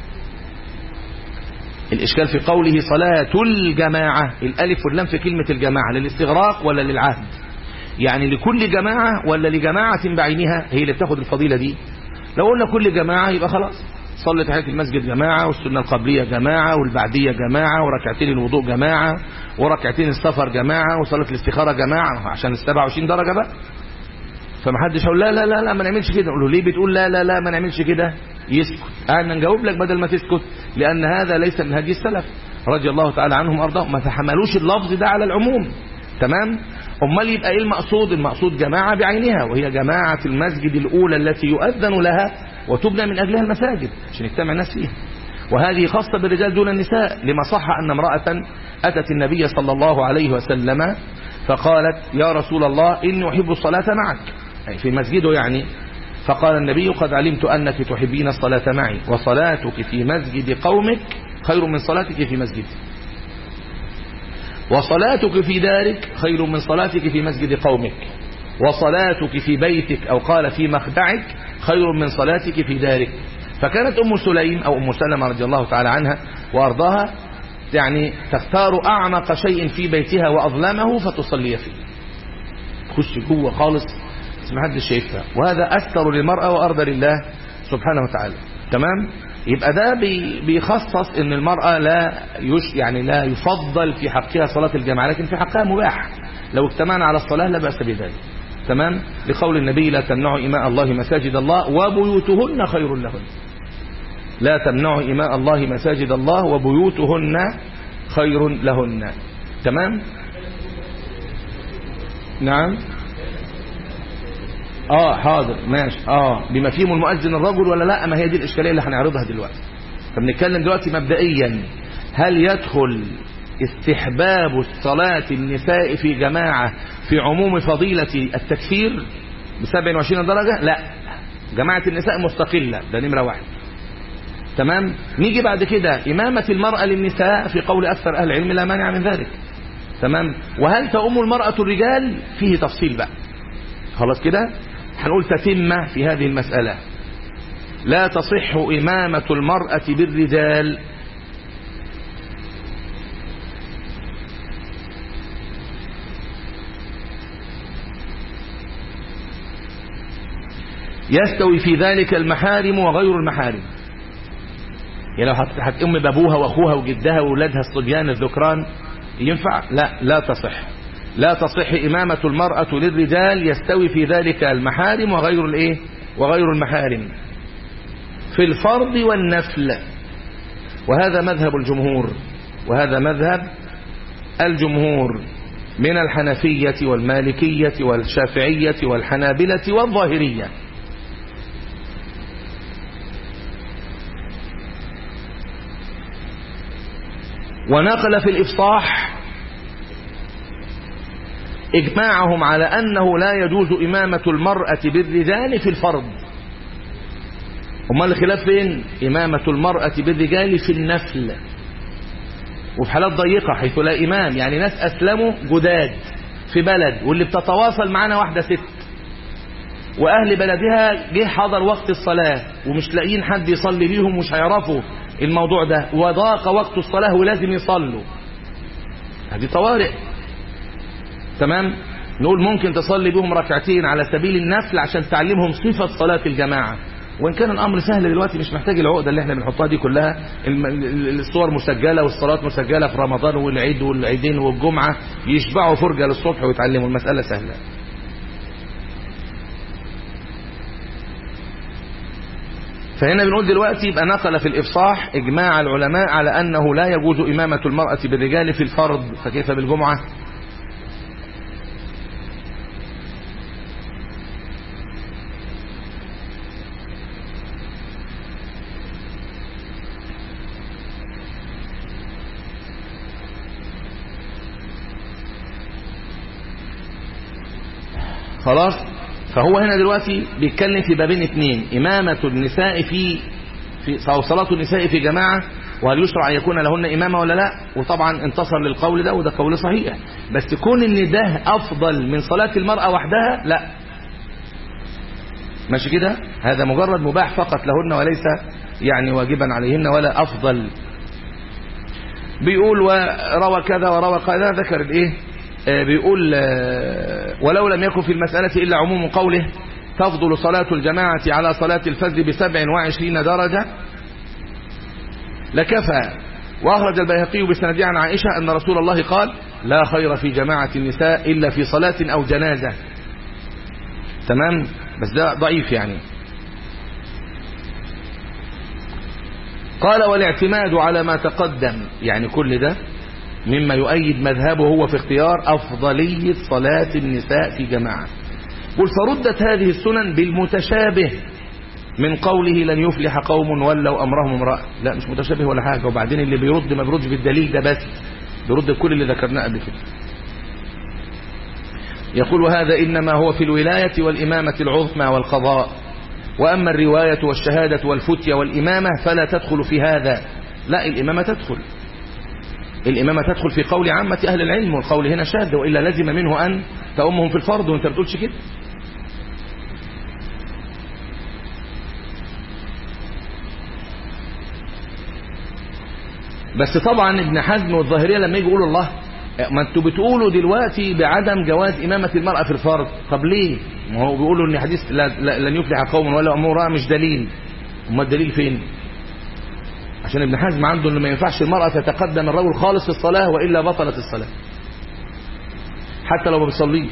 الإشكال في قوله صلاة الجماعة الألف واللام في كلمة الجماعة للاستغراق ولا للعهد يعني لكل جماعة ولا لجماعة بعينها هي اللي بتاخد الفضيلة دي لو قلنا كل جماعة يبقى خلاص صلي تحية المسجد جماعة والسنة القبلية جماعة والبعدية جماعة وركعتين الوضوء جماعة وركعتين السفر جماعة وصلاة الاستخارة جماعة عشان ال 27 درجة بقى فمحدش يقول لا لا لا لا ما نعملش كده نقول له ليه بتقول لا لا لا ما نعملش كده يسكت انا نجاوب لك بدل ما تسكت لان هذا ليس من هدي السلف رضي الله تعالى عنهم وارضاهم ما تحملوش اللفظ ده على العموم تمام امال يبقى ايه المقصود المقصود جماعه بعينها وهي جماعه المسجد الاولى التي يؤذن لها وتبنى من اجلها المساجد عشان يجتمع الناس فيها وهذه خاصة بالرجال دون النساء لما صح أن امرأة أتت النبي صلى الله عليه وسلم فقالت يا رسول الله إني أحب الصلاة معك يعني في مسجده يعني فقال النبي قد علمت أنك تحبين الصلاة معي وصلاتك في مسجد قومك خير من صلاتك في مسجدي وصلاتك في دارك خير من صلاتك في مسجد قومك وصلاتك في بيتك أو قال في مخدعك خير من صلاتك في دارك فكانت أم سليم أو أم سلمة رضي الله تعالى عنها وأرضاها يعني تختار أعمق شيء في بيتها وأظلمه فتصلي فيه تخش جوه خالص ما حدش شايفها وهذا أستر للمرأة وأرضى لله سبحانه وتعالى تمام يبقى ده بيخصص ان المرأة لا يش يعني لا يفضل في حقها صلاة الجماعة لكن في حقها مباح لو اجتمعنا على الصلاة لا بأس بذلك تمام لقول النبي لا تمنعوا إماء الله مساجد الله وبيوتهن خير لهن لا تمنعوا إماء الله مساجد الله وبيوتهن خير لهن تمام نعم اه حاضر ماشي اه بما فيهم المؤذن الرجل ولا لا ما هي دي الاشكاليه اللي هنعرضها دلوقتي فبنتكلم دلوقتي مبدئيا هل يدخل استحباب الصلاة النساء في جماعة في عموم فضيلة التكفير ب 27 درجة لا جماعة النساء مستقلة ده نمرة واحد تمام نيجي بعد كده إمامة المرأة للنساء في قول أكثر أهل العلم لا مانع من ذلك تمام وهل تؤم المرأة الرجال فيه تفصيل بقى خلاص كده هنقول تتمة في هذه المسألة لا تصح إمامة المرأة بالرجال يستوي في ذلك المحارم وغير المحارم يعني لو هتأم بابوها واخوها وجدها واولادها الصبيان الذكران ينفع لا لا تصح لا تصح إمامة المرأة للرجال يستوي في ذلك المحارم وغير الايه وغير المحارم في الفرض والنفل وهذا مذهب الجمهور وهذا مذهب الجمهور من الحنفية والمالكية والشافعية والحنابلة والظاهرية ونقل في الإفصاح إجماعهم على أنه لا يجوز إمامة المرأة بالرجال في الفرض أما الخلاف فين إمامة المرأة بالرجال في النفل وفي حالات ضيقة حيث لا إمام يعني ناس أسلموا جداد في بلد واللي بتتواصل معنا واحدة ست وأهل بلدها جه حضر وقت الصلاة ومش لاقيين حد يصلي بيهم مش هيعرفوا الموضوع ده وضاق وقت الصلاة ولازم يصلوا هذه طوارئ تمام نقول ممكن تصلي بهم ركعتين على سبيل النفل عشان تعلمهم صفة صلاة الجماعة وإن كان الأمر سهل دلوقتي مش محتاج العقدة اللي احنا بنحطها دي كلها الصور مسجلة والصلاة مسجلة في رمضان والعيد والعيدين والجمعة يشبعوا فرجة للصبح ويتعلموا المسألة سهلة فهنا بنقول دلوقتي يبقى نقل في الإفصاح إجماع العلماء على أنه لا يجوز إمامة المرأة بالرجال في الفرض فكيف بالجمعة خلاص فهو هنا دلوقتي بيتكلم في بابين اثنين إمامة النساء في في أو صلاة النساء في جماعة وهل يشرع أن يكون لهن إمامة ولا لا وطبعا انتصر للقول ده وده قول صحيح بس كون ان ده أفضل من صلاة المرأة وحدها لا ماشي كده هذا مجرد مباح فقط لهن وليس يعني واجبا عليهن ولا أفضل بيقول وروى كذا وروى كذا ذكر الايه بيقول ولو لم يكن في المسألة إلا عموم قوله تفضل صلاة الجماعة على صلاة الفجر بسبع وعشرين درجة لكفى وأخرج البيهقي بسنده عن عائشة أن رسول الله قال لا خير في جماعة النساء إلا في صلاة أو جنازة تمام بس ده ضعيف يعني قال والاعتماد على ما تقدم يعني كل ده مما يؤيد مذهبه هو في اختيار أفضلية صلاة النساء في جماعة قل فردت هذه السنن بالمتشابه من قوله لن يفلح قوم ولوا أمرهم امرأة لا مش متشابه ولا حاجة وبعدين اللي بيرد ما بيردش بالدليل ده بس بيرد بكل اللي ذكرناه قبل كده يقول وهذا إنما هو في الولاية والإمامة العظمى والقضاء وأما الرواية والشهادة والفتية والإمامة فلا تدخل في هذا لا الإمامة تدخل الإمامة تدخل في قول عامة أهل العلم والقول هنا شاذ وإلا لزم منه أن تأمهم في الفرض وانت بتقولش كده بس طبعا ابن حزم والظاهرية لما يجي يقولوا الله ما انتوا بتقولوا دلوقتي بعدم جواز إمامة المرأة في الفرض طب ليه ما هو بيقولوا ان حديث لا لا لن يفلح قوم ولا امرأة مش دليل اما الدليل فين عشان ابن حزم عنده ان ما ينفعش المرأة تتقدم الرجل خالص في الصلاة وإلا بطلت الصلاة حتى لو ما بتصليش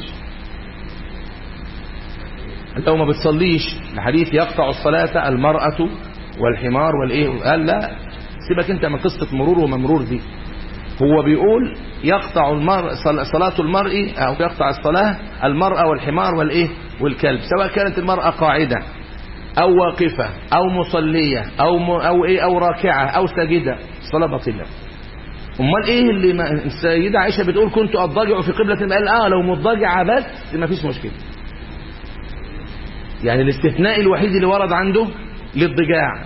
لو ما بتصليش الحديث يقطع الصلاة المرأة والحمار والايه قال لا سيبك انت من قصة مرور وممرور دي هو بيقول يقطع المرء صلاة المرء أو يقطع الصلاة المرأة والحمار والإيه والكلب سواء كانت المرأة قاعدة أو واقفة أو مصلية أو م... أو إيه أو راكعة أو ساجدة الصلاة باطلة أمال إيه اللي ما... السيدة عائشة بتقول كنت أضجع في قبلة قال آه لو مضجعة بس ما فيش مشكلة يعني الاستثناء الوحيد اللي ورد عنده للضجاع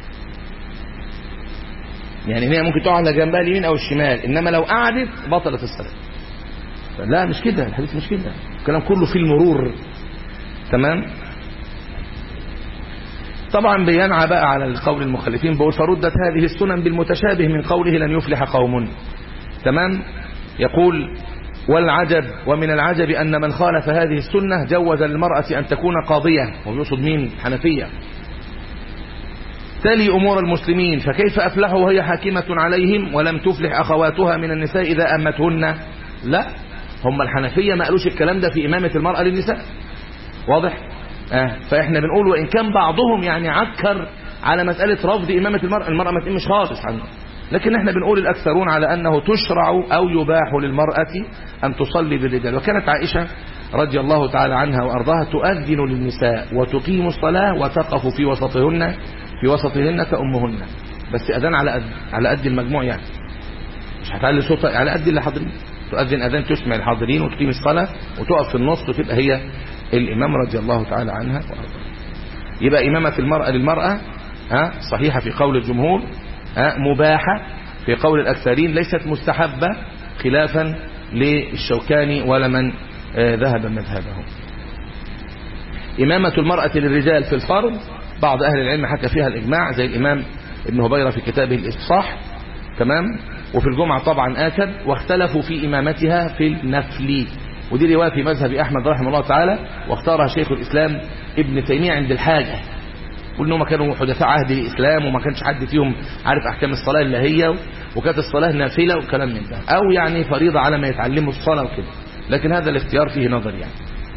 يعني هي ممكن تقع على جنبها اليمين او الشمال انما لو قعدت بطلت الصلاه لا مش كده الحديث مش كده الكلام كله في المرور تمام طبعا بينعى بقى على القول المخالفين بقول فردت هذه السنن بالمتشابه من قوله لن يفلح قوم تمام يقول والعجب ومن العجب أن من خالف هذه السنة جوز للمرأة أن تكون قاضية ويقصد مين حنفية تلي أمور المسلمين فكيف أفلحوا وهي حاكمة عليهم ولم تفلح أخواتها من النساء إذا أمتهن لا هم الحنفية ما قالوش الكلام ده في إمامة المرأة للنساء واضح آه فإحنا بنقول وإن كان بعضهم يعني عكر على مسألة رفض إمامة المرأة المرأة ما تقمش خالص عنه لكن احنا بنقول الأكثرون على أنه تشرع أو يباح للمرأة أن تصلي بالرجال وكانت عائشة رضي الله تعالى عنها وأرضاها تؤذن للنساء وتقيم الصلاة وتقف في وسطهن في وسطهن تأمهن بس أذان على قد على قد المجموع يعني مش هتعلي صوتها على قد اللي حاضرين تؤذن أذان تسمع الحاضرين وتقيم الصلاة وتقف في النص وتبقى هي الإمام رضي الله تعالى عنها وأرضاها يبقى إمامة المرأة للمرأة ها صحيحة في قول الجمهور ها مباحة في قول الأكثرين ليست مستحبة خلافا للشوكاني ولا من ذهب مذهبه إمامة المرأة للرجال في الفرض بعض أهل العلم حكى فيها الإجماع زي الإمام ابن هبيرة في كتابه الإفصاح تمام وفي الجمعة طبعا آكد واختلفوا في إمامتها في النفل ودي رواية في مذهب أحمد رحمه الله تعالى واختارها شيخ الإسلام ابن تيمية عند الحاجة وانهم كانوا حدثاء عهد الإسلام وما كانش حد فيهم عارف أحكام الصلاة اللي هي وكانت الصلاة نافلة وكلام من ده أو يعني فريضة على ما يتعلموا الصلاة وكده لكن هذا الاختيار فيه نظر يعني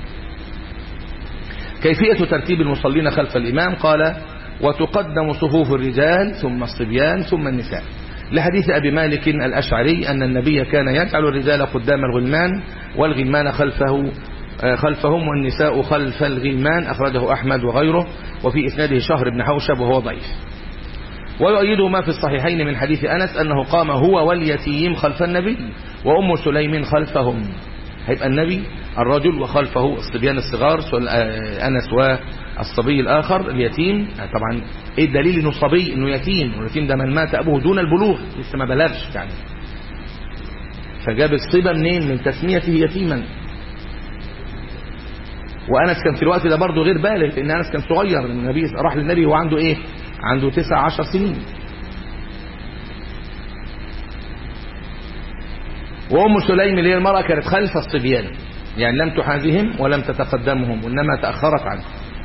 كيفية ترتيب المصلين خلف الإمام قال وتقدم صفوف الرجال ثم الصبيان ثم النساء لحديث أبي مالك الأشعري أن النبي كان يجعل الرجال قدام الغلمان والغلمان خلفه خلفهم والنساء خلف الغلمان أخرجه أحمد وغيره وفي إسناده شهر بن حوشب وهو ضعيف ويؤيده ما في الصحيحين من حديث أنس أنه قام هو واليتيم خلف النبي وأم سليم خلفهم هيبقى النبي الرجل وخلفه الصبيان الصغار أنس والصبي الآخر اليتيم طبعا ايه الدليل انه صبي انه يتيم واليتيم ده من مات أبوه دون البلوغ لسه ما بلغش يعني فجاب الصبا منين من تسميته يتيما وأنس كان في الوقت ده برضه غير بالغ لأن أنس كان صغير النبي راح للنبي وعنده إيه عنده تسع عشر سنين وأم سليم اللي هي المرأة كانت خلف الصبيان يعني لم تحاذهم ولم تتقدمهم وإنما تأخرت عنه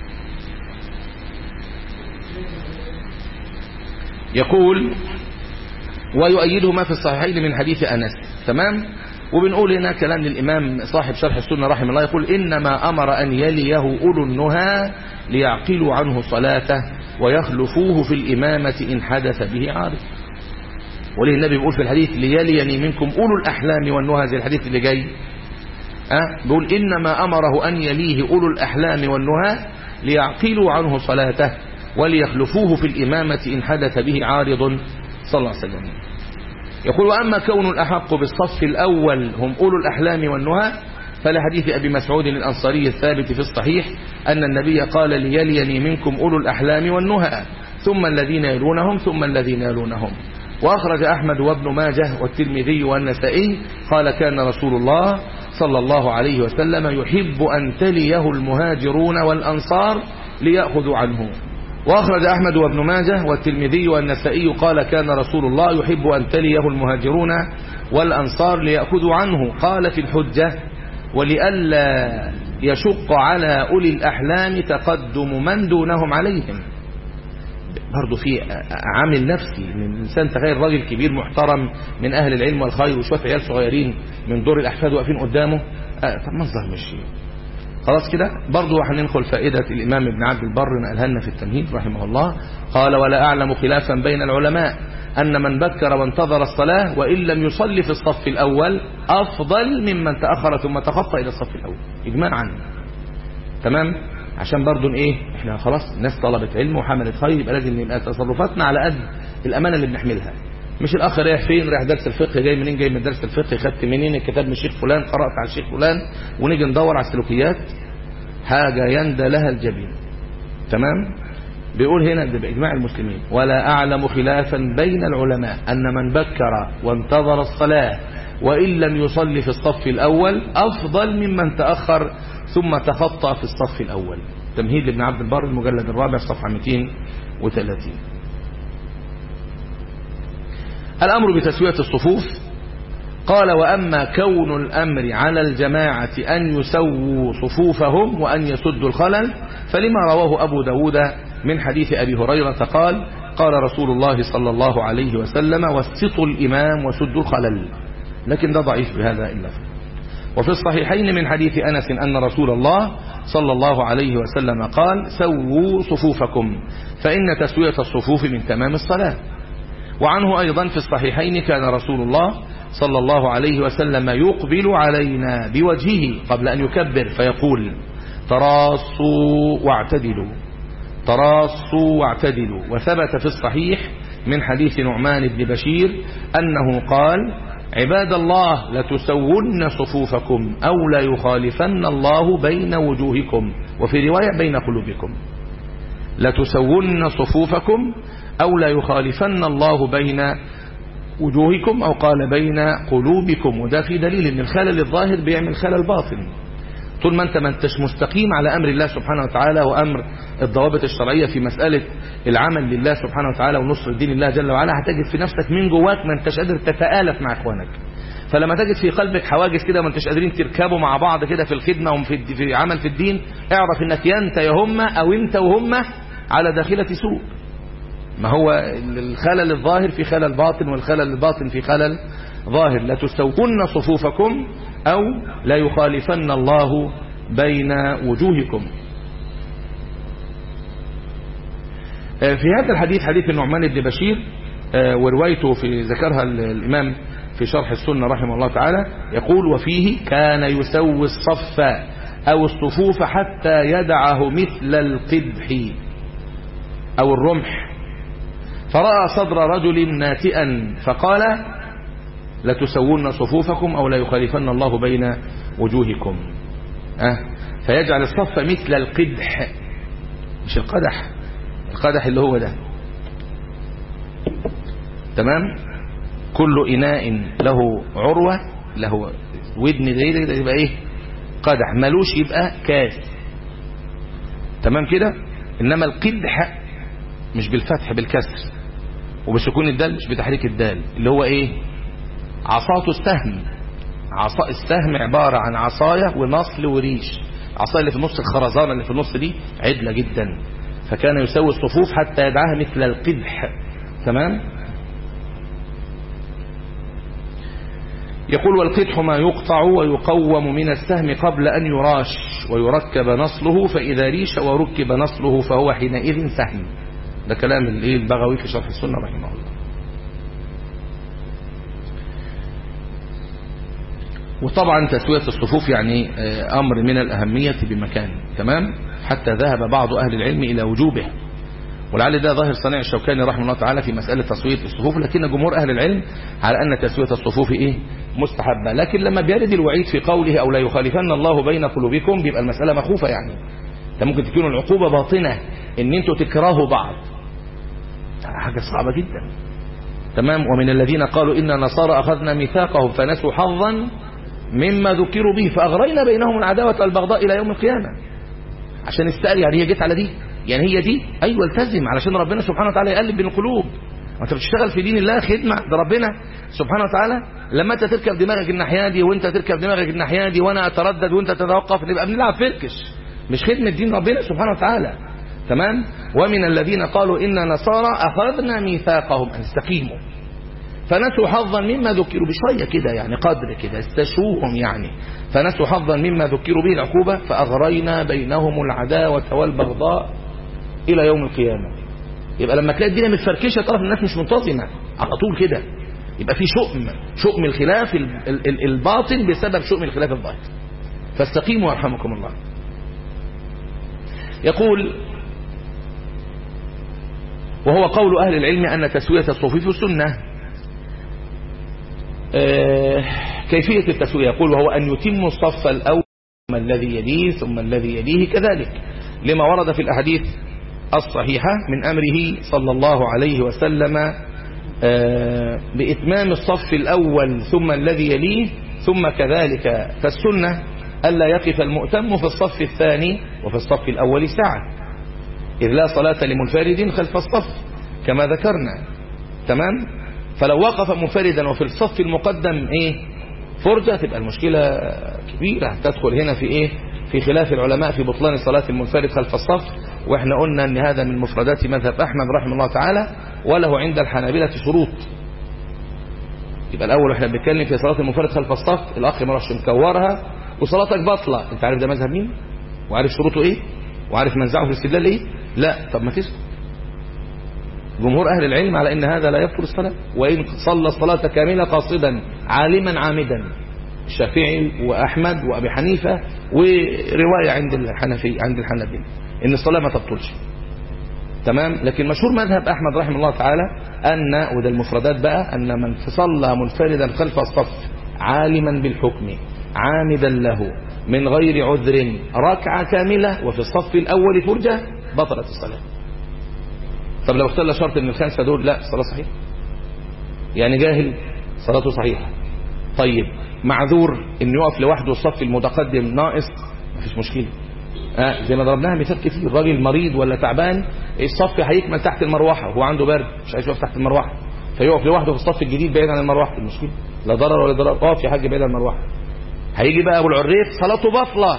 يقول ويؤيده ما في الصحيحين من حديث أنس تمام وبنقول هنا كلام للإمام صاحب شرح السنة رحمه الله يقول إنما أمر أن يليه أولو النهى ليعقلوا عنه صلاته ويخلفوه في الإمامة إن حدث به عارض وليه النبي بيقول في الحديث ليليني منكم أولو الأحلام والنهى زي الحديث اللي جاي أه؟ بيقول إنما أمره أن يليه أولو الأحلام والنهى ليعقلوا عنه صلاته وليخلفوه في الإمامة إن حدث به عارض صلى الله عليه وسلم يقول وأما كون الأحق بالصف الأول هم أولو الأحلام والنهى فلحديث أبي مسعود الأنصاري الثابت في الصحيح أن النبي قال ليليني منكم أولو الأحلام والنهى ثم الذين يلونهم ثم الذين يلونهم وأخرج أحمد وابن ماجه والترمذي والنسائي قال كان رسول الله صلى الله عليه وسلم يحب أن تليه المهاجرون والأنصار ليأخذوا عنه وأخرج أحمد وابن ماجه والترمذي والنسائي قال كان رسول الله يحب أن تليه المهاجرون والأنصار ليأخذوا عنه قال في الحجة ولئلا يشق على أولي الأحلام تقدم من دونهم عليهم برضه في عامل نفسي ان الانسان تخيل راجل كبير محترم من اهل العلم والخير وشويه عيال صغيرين من دور الاحفاد واقفين قدامه آه طب منظر مش خلاص كده برضه هندخل فائده الامام ابن عبد البر نقلها لنا في التمهيد رحمه الله قال ولا اعلم خلافا بين العلماء ان من بكر وانتظر الصلاه وان لم يصلي في الصف الاول افضل ممن تاخر ثم تخطى الى الصف الاول اجماعا تمام عشان برضو ايه احنا خلاص الناس طلبت علم وحملت خير يبقى لازم يبقى تصرفاتنا على قد الامانه اللي بنحملها مش الاخ رايح فين رايح درس الفقه جاي منين جاي من درس الفقه خدت منين الكتاب من الشيخ فلان قرات على الشيخ فلان ونيجي ندور على السلوكيات حاجه يندى لها الجبين تمام بيقول هنا ده باجماع المسلمين ولا اعلم خلافا بين العلماء ان من بكر وانتظر الصلاه وان لم يصلي في الصف الاول افضل ممن تاخر ثم تخطى في الصف الأول تمهيد لابن عبد البر المجلد الرابع صفحة 230 الأمر بتسوية الصفوف قال وأما كون الأمر على الجماعة أن يسووا صفوفهم وأن يسدوا الخلل فلما رواه أبو داود من حديث أبي هريرة قال قال رسول الله صلى الله عليه وسلم وسطوا الإمام وسدوا الخلل لكن ده ضعيف بهذا إلا فيه وفي الصحيحين من حديث أنس أن رسول الله صلى الله عليه وسلم قال سووا صفوفكم فإن تسوية الصفوف من تمام الصلاة وعنه أيضا في الصحيحين كان رسول الله صلى الله عليه وسلم يقبل علينا بوجهه قبل أن يكبر فيقول تراصوا واعتدلوا تراصوا واعتدلوا وثبت في الصحيح من حديث نعمان بن بشير أنه قال عباد الله لتسون صفوفكم أو لا يخالفن الله بين وجوهكم وفي رواية بين قلوبكم لتسون صفوفكم أو لا يخالفن الله بين وجوهكم أو قال بين قلوبكم وده في دليل ان الخلل الظاهر بيعمل خلل باطن طول ما انت ما انتش مستقيم على امر الله سبحانه وتعالى وامر الضوابط الشرعيه في مساله العمل لله سبحانه وتعالى ونصر دين الله جل وعلا هتجد في نفسك من جواك ما انتش قادر تتآلف مع اخوانك فلما تجد في قلبك حواجز كده ما انتش قادرين تركبوا مع بعض كده في الخدمه وفي في عمل في الدين اعرف انك يا انت يا هم او انت وهم على داخله سوء ما هو الخلل الظاهر في خلل باطن والخلل الباطن في خلل ظاهر لا تستوون صفوفكم أو لا يخالفن الله بين وجوهكم في هذا الحديث حديث النعمان بن بشير وروايته في ذكرها الإمام في شرح السنة رحمه الله تعالى يقول وفيه كان يسوي الصف أو الصفوف حتى يدعه مثل القدح أو الرمح فرأى صدر رجل ناتئا فقال لتسوون صفوفكم أو لا يخالفن الله بين وجوهكم أه؟ فيجعل الصف مثل القدح مش القدح القدح اللي هو ده تمام كل إناء له عروة له ودن زي ده يبقى ايه قدح ملوش يبقى كاس تمام كده انما القدح مش بالفتح بالكسر وبسكون الدال مش بتحريك الدال اللي هو ايه عصاته السهم عصا السهم عبارة عن عصاية ونصل وريش العصاية اللي في النص الخرزانة اللي في النص دي عدلة جدا فكان يسوي الصفوف حتى يدعها مثل القدح تمام يقول والقدح ما يقطع ويقوم من السهم قبل أن يراش ويركب نصله فإذا ريش وركب نصله فهو حينئذ سهم ده كلام البغوي في شرح السنة رحمه الله وطبعا تسوية الصفوف يعني أمر من الأهمية بمكان تمام حتى ذهب بعض أهل العلم إلى وجوبه ولعل ده ظاهر صنيع الشوكاني رحمه الله تعالى في مسألة تسوية الصفوف لكن جمهور أهل العلم على أن تسوية الصفوف إيه مستحبة لكن لما بيرد الوعيد في قوله أو لا يخالفن الله بين قلوبكم بيبقى المسألة مخوفة يعني ده ممكن تكون العقوبة باطنة ان انتوا تكرهوا بعض حاجة صعبة جدا تمام ومن الذين قالوا إن نصارى أخذنا ميثاقهم فنسوا حظا مما ذكروا به فأغرينا بينهم العداوة والبغضاء إلى يوم القيامة عشان استقل يعني هي جت على دي يعني هي دي أيوة التزم علشان ربنا سبحانه وتعالى يقلب بين القلوب وانت بتشتغل في دين الله خدمة ده ربنا سبحانه وتعالى لما انت تركب دماغك الناحية دي وانت تركب دماغك الناحية دي وانا اتردد وانت تتوقف نبقى بنلعب فركش مش خدمة دين ربنا سبحانه وتعالى تمام ومن الذين قالوا إن نصارى أخذنا ميثاقهم أن استقيموا فنسوا حظا مما ذكروا بشوية كده يعني قدر كده استشوهم يعني فنسوا حظا مما ذكروا به العقوبة فأغرينا بينهم العداوة والبغضاء إلى يوم القيامة يبقى لما تلاقي الدنيا متفركشة تعرف الناس مش منتظمة على طول كده يبقى في شؤم شؤم الخلاف الباطن بسبب شؤم الخلاف الظاهر فاستقيموا يرحمكم الله يقول وهو قول أهل العلم أن تسوية الصفوف سنة كيفية التسوية يقول وهو أن يتم الصف الأول ثم الذي يليه ثم الذي يليه كذلك لما ورد في الأحاديث الصحيحة من أمره صلى الله عليه وسلم بإتمام الصف الأول ثم الذي يليه ثم كذلك فالسنة ألا يقف المؤتم في الصف الثاني وفي الصف الأول ساعة إذ لا صلاة لمنفرد خلف الصف كما ذكرنا تمام فلو وقف منفردا وفي الصف المقدم إيه فرجة تبقى المشكلة كبيرة تدخل هنا في إيه في خلاف العلماء في بطلان صلاة المنفرد خلف الصف واحنا قلنا ان هذا من مفردات مذهب احمد رحمه الله تعالى وله عند الحنابلة شروط يبقى الاول احنا بنتكلم في صلاة المنفرد خلف الصف الاخ ما راحش مكورها وصلاتك باطلة انت عارف ده مذهب مين وعارف شروطه ايه وعارف منزعه في الاستدلال ايه لا طب ما تسكت جمهور اهل العلم على ان هذا لا يبطل الصلاة وان صلى الصلاة كاملة قاصدا عالما عامدا الشافعي واحمد وابي حنيفة ورواية عند الحنفي عند الحنابلة ان الصلاة ما تبطلش تمام لكن مشهور مذهب احمد رحمه الله تعالى ان وده المفردات بقى ان من صلى منفردا خلف الصف عالما بالحكم عامدا له من غير عذر ركعة كاملة وفي الصف الأول فرجة بطلت الصلاة طب لو اختل شرط من الخمسة دول لا الصلاة صحيحة يعني جاهل صلاته صحيحة طيب معذور انه يقف لوحده الصف المتقدم ناقص مفيش مشكلة آه زي ما ضربناها مثال كتير راجل مريض ولا تعبان الصف هيكمل تحت المروحة وهو عنده برد مش عايز يقف تحت المروحة فيقف لوحده في الصف الجديد بعيد عن المروحة المشكلة لا ضرر ولا ضرر اقف يا حاج بعيد عن المروحة هيجي بقى ابو العريف صلاته بطلة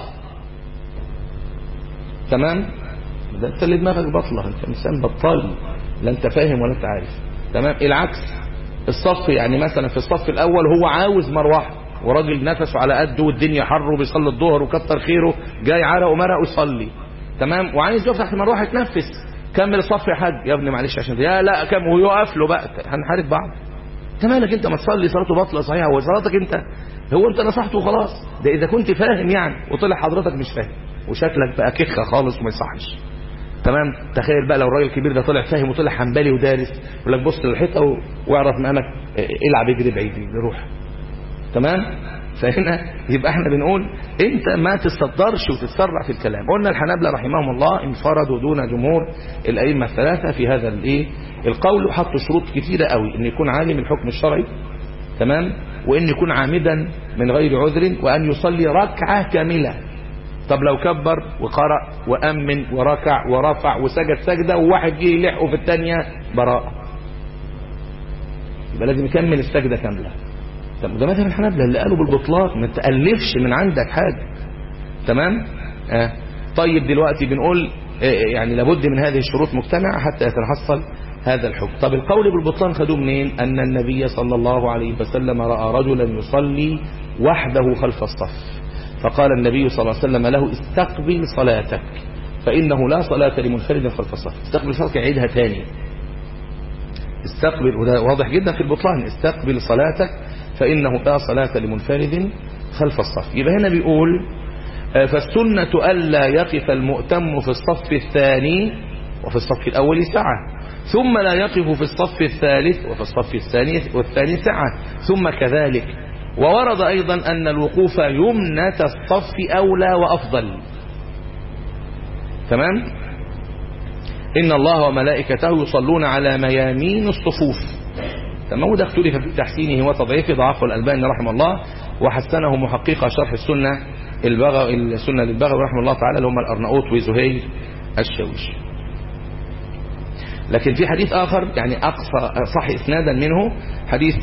تمام ده انت اللي دماغك بطلة انت انسان بطال لا انت فاهم ولا انت عارف تمام العكس الصف يعني مثلا في الصف الاول هو عاوز مروحه وراجل نفسه على قده والدنيا حر وبيصلي الظهر وكتر خيره جاي عرق ومرق ويصلي تمام وعايز يقف تحت المروحه يتنفس كمل الصف يا حاج يا ابني معلش عشان يا لا كم ويقف له بقى هنحارب بعض انت مالك انت ما تصلي صلاته باطله صحيحه هو صلاتك انت هو انت نصحته وخلاص ده اذا كنت فاهم يعني وطلع حضرتك مش فاهم وشكلك بقى كخه خالص وما يصحش تمام تخيل بقى لو الراجل الكبير ده طلع فاهم وطلع حنبلي ودارس يقول لك بص للحيطه واعرف مقامك العب اجري بعيد روح تمام فهنا يبقى احنا بنقول انت ما تتصدرش وتتسرع في الكلام قلنا الحنابلة رحمهم الله انفردوا دون جمهور الائمه الثلاثه في هذا الايه القول وحطوا شروط كثيره قوي ان يكون عالم الحكم الشرعي تمام وان يكون عامدا من غير عذر وان يصلي ركعه كامله طب لو كبر وقرأ وأمن وركع ورفع وسجد سجدة وواحد جه يلحقه في الثانية براءة يبقى لازم يكمل السجدة كاملة طب ده مذهب الحنابلة اللي قالوا بالبطلان ما تألفش من عندك حاجة تمام آه. طيب دلوقتي بنقول آه يعني لابد من هذه الشروط مجتمعة حتى يتحصل هذا الحكم طب القول بالبطلان خدوه منين أن النبي صلى الله عليه وسلم رأى رجلا يصلي وحده خلف الصف فقال النبي صلى الله عليه وسلم له استقبل صلاتك فإنه لا صلاة لمنفرد خلف الصف استقبل صلاتك عيدها تاني استقبل وده واضح جدا في البطلان استقبل صلاتك فإنه لا صلاة لمنفرد خلف الصف يبقى هنا بيقول فالسنة ألا يقف المؤتم في الصف الثاني وفي الصف الأول ساعة ثم لا يقف في الصف الثالث وفي الصف الثاني والثاني ساعة ثم كذلك وورد أيضا أن الوقوف يمنة الصف أولى وأفضل تمام إن الله وملائكته يصلون على ميامين الصفوف تمام وده اختلف في تحسينه وتضعيفه ضعفه الألباني رحمه الله وحسنه محقق شرح السنة البغ... السنة للبغوي رحمه الله تعالى اللي هم الأرناؤوط وزهير الشاويش لكن في حديث آخر يعني أقصى صح إسنادا منه حديث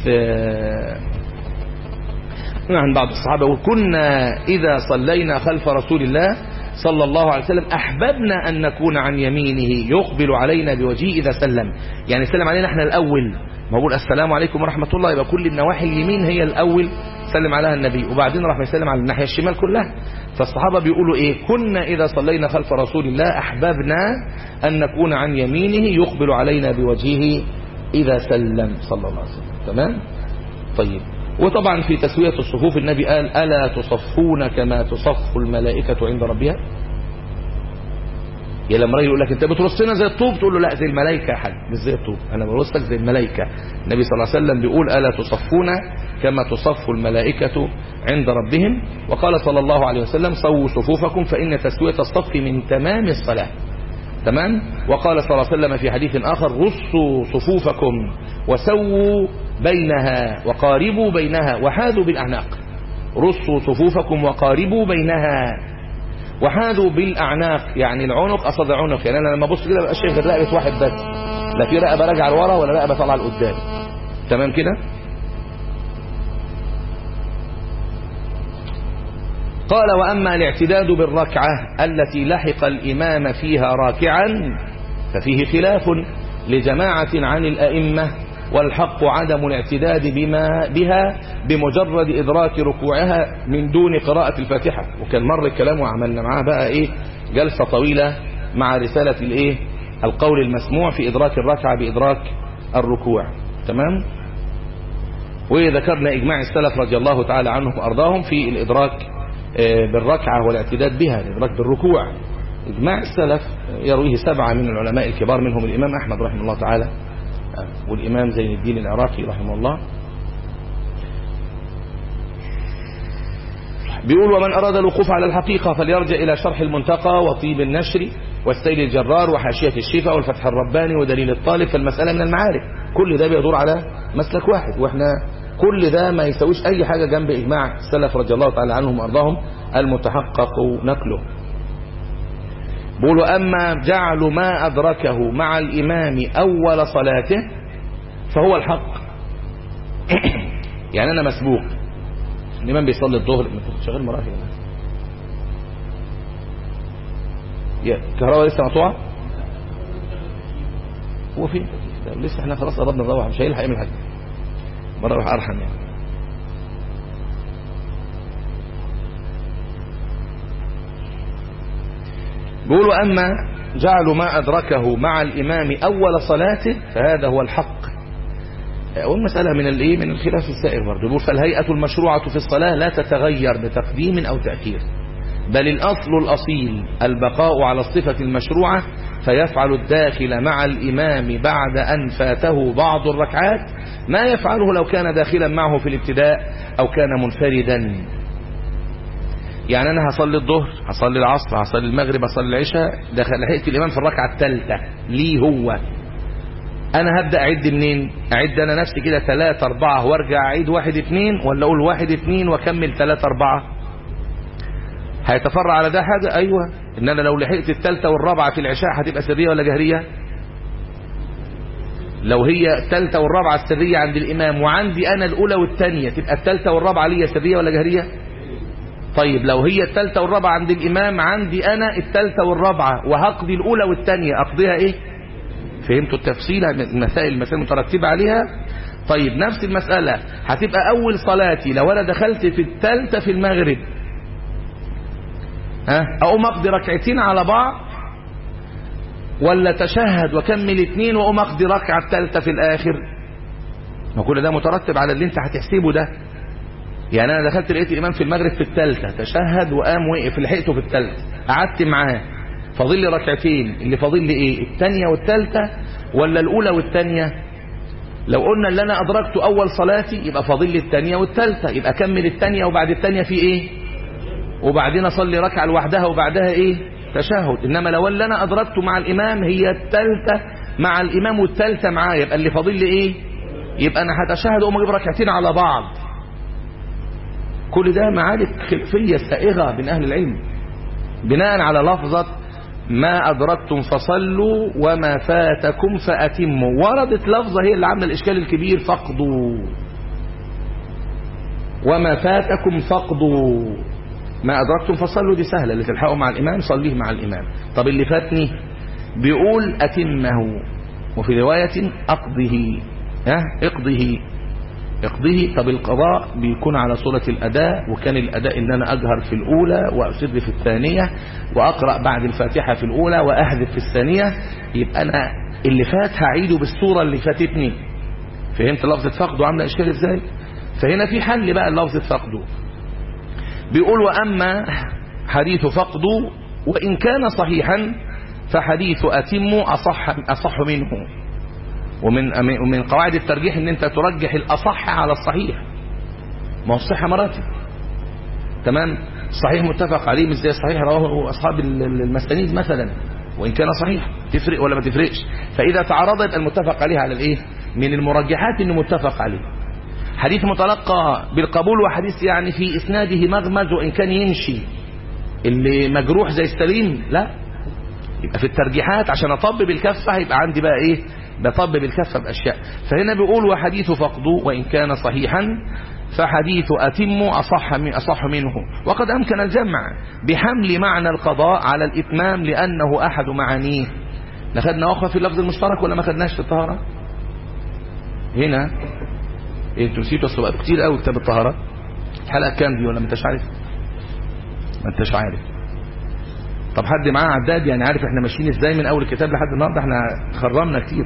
عن بعض الصحابة وكنا إذا صلينا خلف رسول الله صلى الله عليه وسلم أحببنا أن نكون عن يمينه يقبل علينا بوجهه إذا سلم يعني سلم علينا احنا الأول ما بقول السلام عليكم ورحمة الله يبقى كل النواحي اليمين هي الأول سلم عليها النبي وبعدين راح يسلم على الناحية الشمال كلها فالصحابة بيقولوا إيه كنا إذا صلينا خلف رسول الله أحببنا أن نكون عن يمينه يقبل علينا بوجهه إذا سلم صلى الله عليه وسلم تمام طيب وطبعا في تسوية الصفوف النبي قال ألا تصفون كما تصف الملائكة عند ربها يا لما راجل يقول لك انت بترصنا زي الطوب تقول له لا زي الملائكه يا حاج مش زي الطوب انا برصك زي الملائكه النبي صلى الله عليه وسلم بيقول الا تصفون كما تصف الملائكه عند ربهم وقال صلى الله عليه وسلم صووا صفوفكم فان تسويه الصف من تمام الصلاه تمام وقال صلى الله عليه وسلم في حديث اخر رصوا صفوفكم وسووا بينها وقاربوا بينها وحاذوا بالاعناق رصوا صفوفكم وقاربوا بينها وحاذوا بالاعناق يعني العنق قصد عنق يعني انا لما ابص كده بقى شايف رقبه واحد بس لا في رقبه راجعه لورا ولا رقبه طالعه لقدام تمام كده قال واما الاعتداد بالركعه التي لحق الامام فيها راكعا ففيه خلاف لجماعه عن الائمه والحق عدم الاعتداد بما بها بمجرد إدراك ركوعها من دون قراءة الفاتحة وكان مر الكلام وعملنا معاه بقى إيه جلسة طويلة مع رسالة الإيه القول المسموع في إدراك الركعة بإدراك الركوع تمام وذكرنا إجماع السلف رضي الله تعالى عنهم وأرضاهم في الإدراك بالركعة والاعتداد بها الإدراك بالركوع إجماع السلف يرويه سبعة من العلماء الكبار منهم الإمام أحمد رحمه الله تعالى والإمام زين الدين العراقي رحمه الله بيقول ومن أراد الوقوف على الحقيقة فليرجع إلى شرح المنتقى وطيب النشر والسيل الجرار وحاشية الشفاء والفتح الرباني ودليل الطالب فالمسألة من المعارف كل ده بيدور على مسلك واحد وإحنا كل ده ما يسويش أي حاجة جنب إجماع السلف رضي الله تعالى عنهم وأرضاهم المتحقق نقله بيقولوا أما جعل ما أدركه مع الإمام أول صلاته فهو الحق يعني أنا مسبوق الإمام بيصلي الظهر شغال مراحل يا الكهرباء لسه مقطوعة هو فين لسه احنا خلاص قربنا نروح مش هيلحق يعمل حاجة مرة راح أرحم يعني بيقولوا أما جعلوا ما أدركه مع الإمام أول صلاته فهذا هو الحق والمسألة من الايه من الخلاف السائر برضه بيقول فالهيئة المشروعة في الصلاة لا تتغير بتقديم أو تأخير بل الأصل الأصيل البقاء على الصفة المشروعة فيفعل الداخل مع الإمام بعد أن فاته بعض الركعات ما يفعله لو كان داخلا معه في الابتداء أو كان منفردا يعني أنا هصلي الظهر هصلي العصر هصلي المغرب هصلي العشاء دخل لحقت الإمام في الركعة الثالثة ليه هو أنا هبدأ أعد منين أعد أنا نفسي كده ثلاثة أربعة وارجع أعيد واحد اثنين ولا أقول واحد اثنين وأكمل ثلاثة أربعة هيتفرع على ده حاجة أيوة إن أنا لو لحقت الثالثة والرابعة في العشاء هتبقى سرية ولا جهرية لو هي الثالثة والرابعة السرية عند الإمام وعندي أنا الأولى والثانية تبقى الثالثة والرابعة ليا سرية ولا جهرية طيب لو هي الثالثة والرابعة عند الإمام عندي أنا الثالثة والرابعة وهقضي الأولى والثانية أقضيها إيه فهمتوا التفصيل المسائل المسائل المترتبة عليها طيب نفس المسألة هتبقى أول صلاتي لو أنا دخلت في الثالثة في المغرب ها أقوم أقضي ركعتين على بعض ولا تشهد وكمل اثنين وأقوم أقضي ركعة الثالثة في الآخر ما كل ده مترتب على اللي انت هتحسبه ده يعني انا دخلت لقيت الامام في المغرب في الثالثه تشهد وقام وقف لحقته في الثالثه قعدت معاه فاضل لي ركعتين اللي فاضل لي ايه الثانيه والثالثه ولا الاولى والثانيه لو قلنا اللي انا ادركته اول صلاتي يبقى فاضل لي الثانيه والثالثه يبقى اكمل الثانيه وبعد الثانيه في ايه وبعدين اصلي ركعه لوحدها وبعدها ايه تشهد انما لو اللي انا ادركته مع الامام هي الثالثه مع الامام والثالثه معاه يبقى اللي فاضل لي ايه يبقى انا هتشهد واقوم اجيب ركعتين على بعض كل ده معارك خلفيه سائغه بين اهل العلم بناء على لفظه ما أدركتم فصلوا وما فاتكم فأتموا وردت لفظة هي اللي عامله الإشكال الكبير فقدوا وما فاتكم فقدوا ما أدركتم فصلوا دي سهلة اللي تلحقوا مع الإمام صليه مع الإمام طب اللي فاتني بيقول أتمه وفي رواية أقضه ها اقضه اقضه طب القضاء بيكون على صورة الأداء وكان الأداء إن أنا أجهر في الأولى وأسر في الثانية وأقرأ بعد الفاتحة في الأولى وأحذف في الثانية يبقى أنا اللي فات هعيده بالصورة اللي فاتتني فهمت لفظة فقده عاملة إشكال إزاي فهنا في حل بقى لفظة فقده بيقول وأما حديث فقده وإن كان صحيحا فحديث أتم أصح, أصح منه ومن ومن قواعد الترجيح ان انت ترجح الاصح على الصحيح ما هو الصحه مراتب تمام صحيح متفق عليه مش زي الصحيح رواه اصحاب المستنيد مثلا وان كان صحيح تفرق ولا ما تفرقش فاذا تعارض يبقى المتفق عليه على الايه من المرجحات انه متفق عليه حديث متلقى بالقبول وحديث يعني في اسناده مغمز وان كان يمشي اللي مجروح زي السليم لا يبقى في الترجيحات عشان اطبب الكفه هيبقى عندي بقى ايه بطبب الكفة بأشياء فهنا بيقول وحديث فقد وإن كان صحيحا فحديث أتم أصح, من أصح منه وقد أمكن الجمع بحمل معنى القضاء على الإتمام لأنه أحد معانيه لخدنا وقفة في اللفظ المشترك ولا ما خدناش في الطهارة هنا إيه انتوا نسيتوا اصل كتير قوي كتاب الطهارة الحلقة كام دي ولا ما انتش عارف ما انتش عارف طب حد معاه عداد يعني عارف احنا ماشيين ازاي من اول الكتاب لحد النهارده احنا خرمنا كتير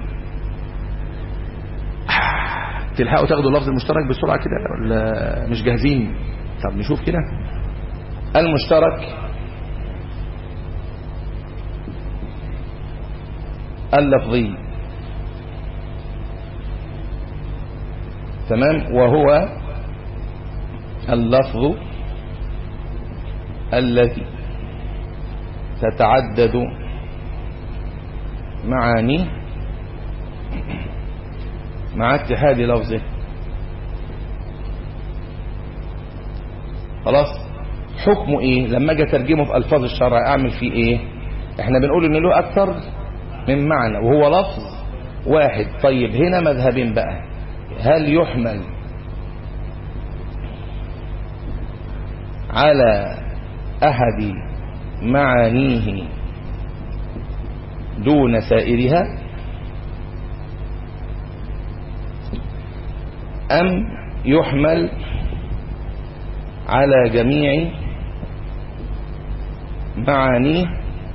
تلحقوا تاخدوا اللفظ المشترك بسرعه كده ولا مش جاهزين طب نشوف كده المشترك اللفظي تمام وهو اللفظ الذي تتعدد معانيه مع اتحاد لفظه خلاص حكمه ايه لما اجي اترجمه في الفاظ الشرع اعمل فيه ايه احنا بنقول ان له اكثر من معنى وهو لفظ واحد طيب هنا مذهبين بقى هل يحمل على احد معانيه دون سائرها أم يحمل على جميع معانيه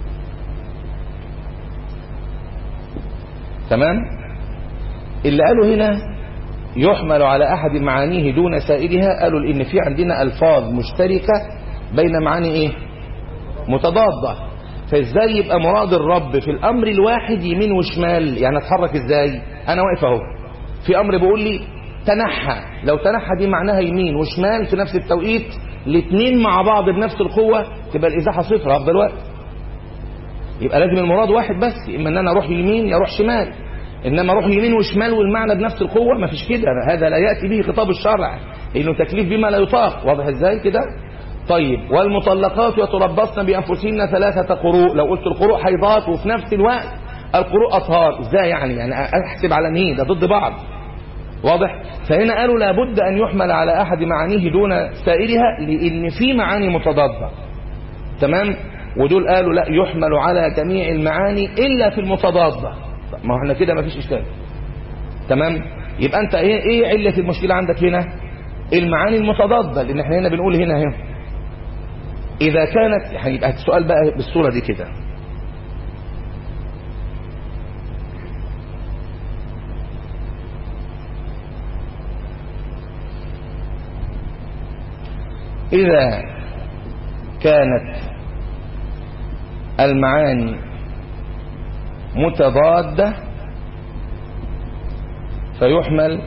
تمام اللي قالوا هنا يحمل على أحد معانيه دون سائرها قالوا لأن في عندنا ألفاظ مشتركة بين معاني إيه متضادة فازاي يبقى مراد الرب في الامر الواحد يمين وشمال يعني اتحرك ازاي انا واقف اهو في امر بيقول لي تنحى لو تنحى دي معناها يمين وشمال في نفس التوقيت الاثنين مع بعض بنفس القوة تبقى الازاحة صفر افضل وقت يبقى لازم المراد واحد بس اما ان انا اروح يمين يا اروح شمال انما اروح يمين وشمال والمعنى بنفس القوة ما فيش كده هذا لا يأتي به خطاب الشرع انه تكليف بما لا يطاق واضح ازاي كده طيب والمطلقات يتربصن بأنفسهن ثلاثة قروء لو قلت القروء حيضات وفي نفس الوقت القروء أطهار ازاي يعني يعني أحسب على مين ده ضد بعض واضح فهنا قالوا لابد أن يحمل على أحد معانيه دون سائرها لأن في معاني متضادة تمام ودول قالوا لا يحمل على جميع المعاني إلا في المتضادة ما هو احنا كده ما فيش إشكال تمام يبقى أنت إيه, إيه علة المشكلة عندك هنا المعاني المتضادة لأن احنا هنا بنقول هنا هنا إذا كانت هيبقى السؤال بقى بالصورة دي كده إذا كانت المعاني متضادة فيحمل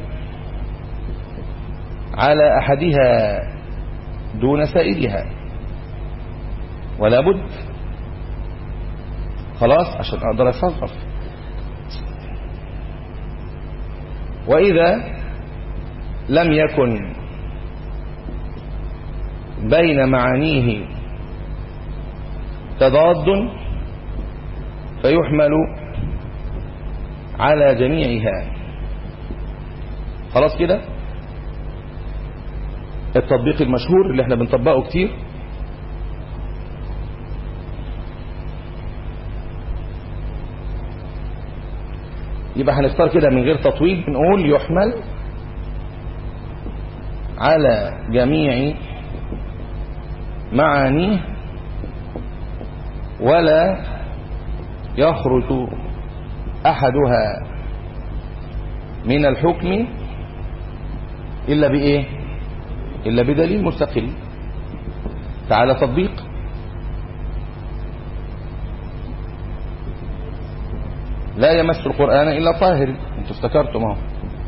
على أحدها دون سائرها ولا بد خلاص عشان أقدر أتصرف وإذا لم يكن بين معانيه تضاد فيحمل على جميعها خلاص كده التطبيق المشهور اللي احنا بنطبقه كتير يبقى هنختار كده من غير تطويل بنقول يحمل على جميع معانيه ولا يخرج أحدها من الحكم إلا بإيه إلا بدليل مستقل تعالى تطبيق لا يمس القرآن إلا طاهر انتوا افتكرتم اهو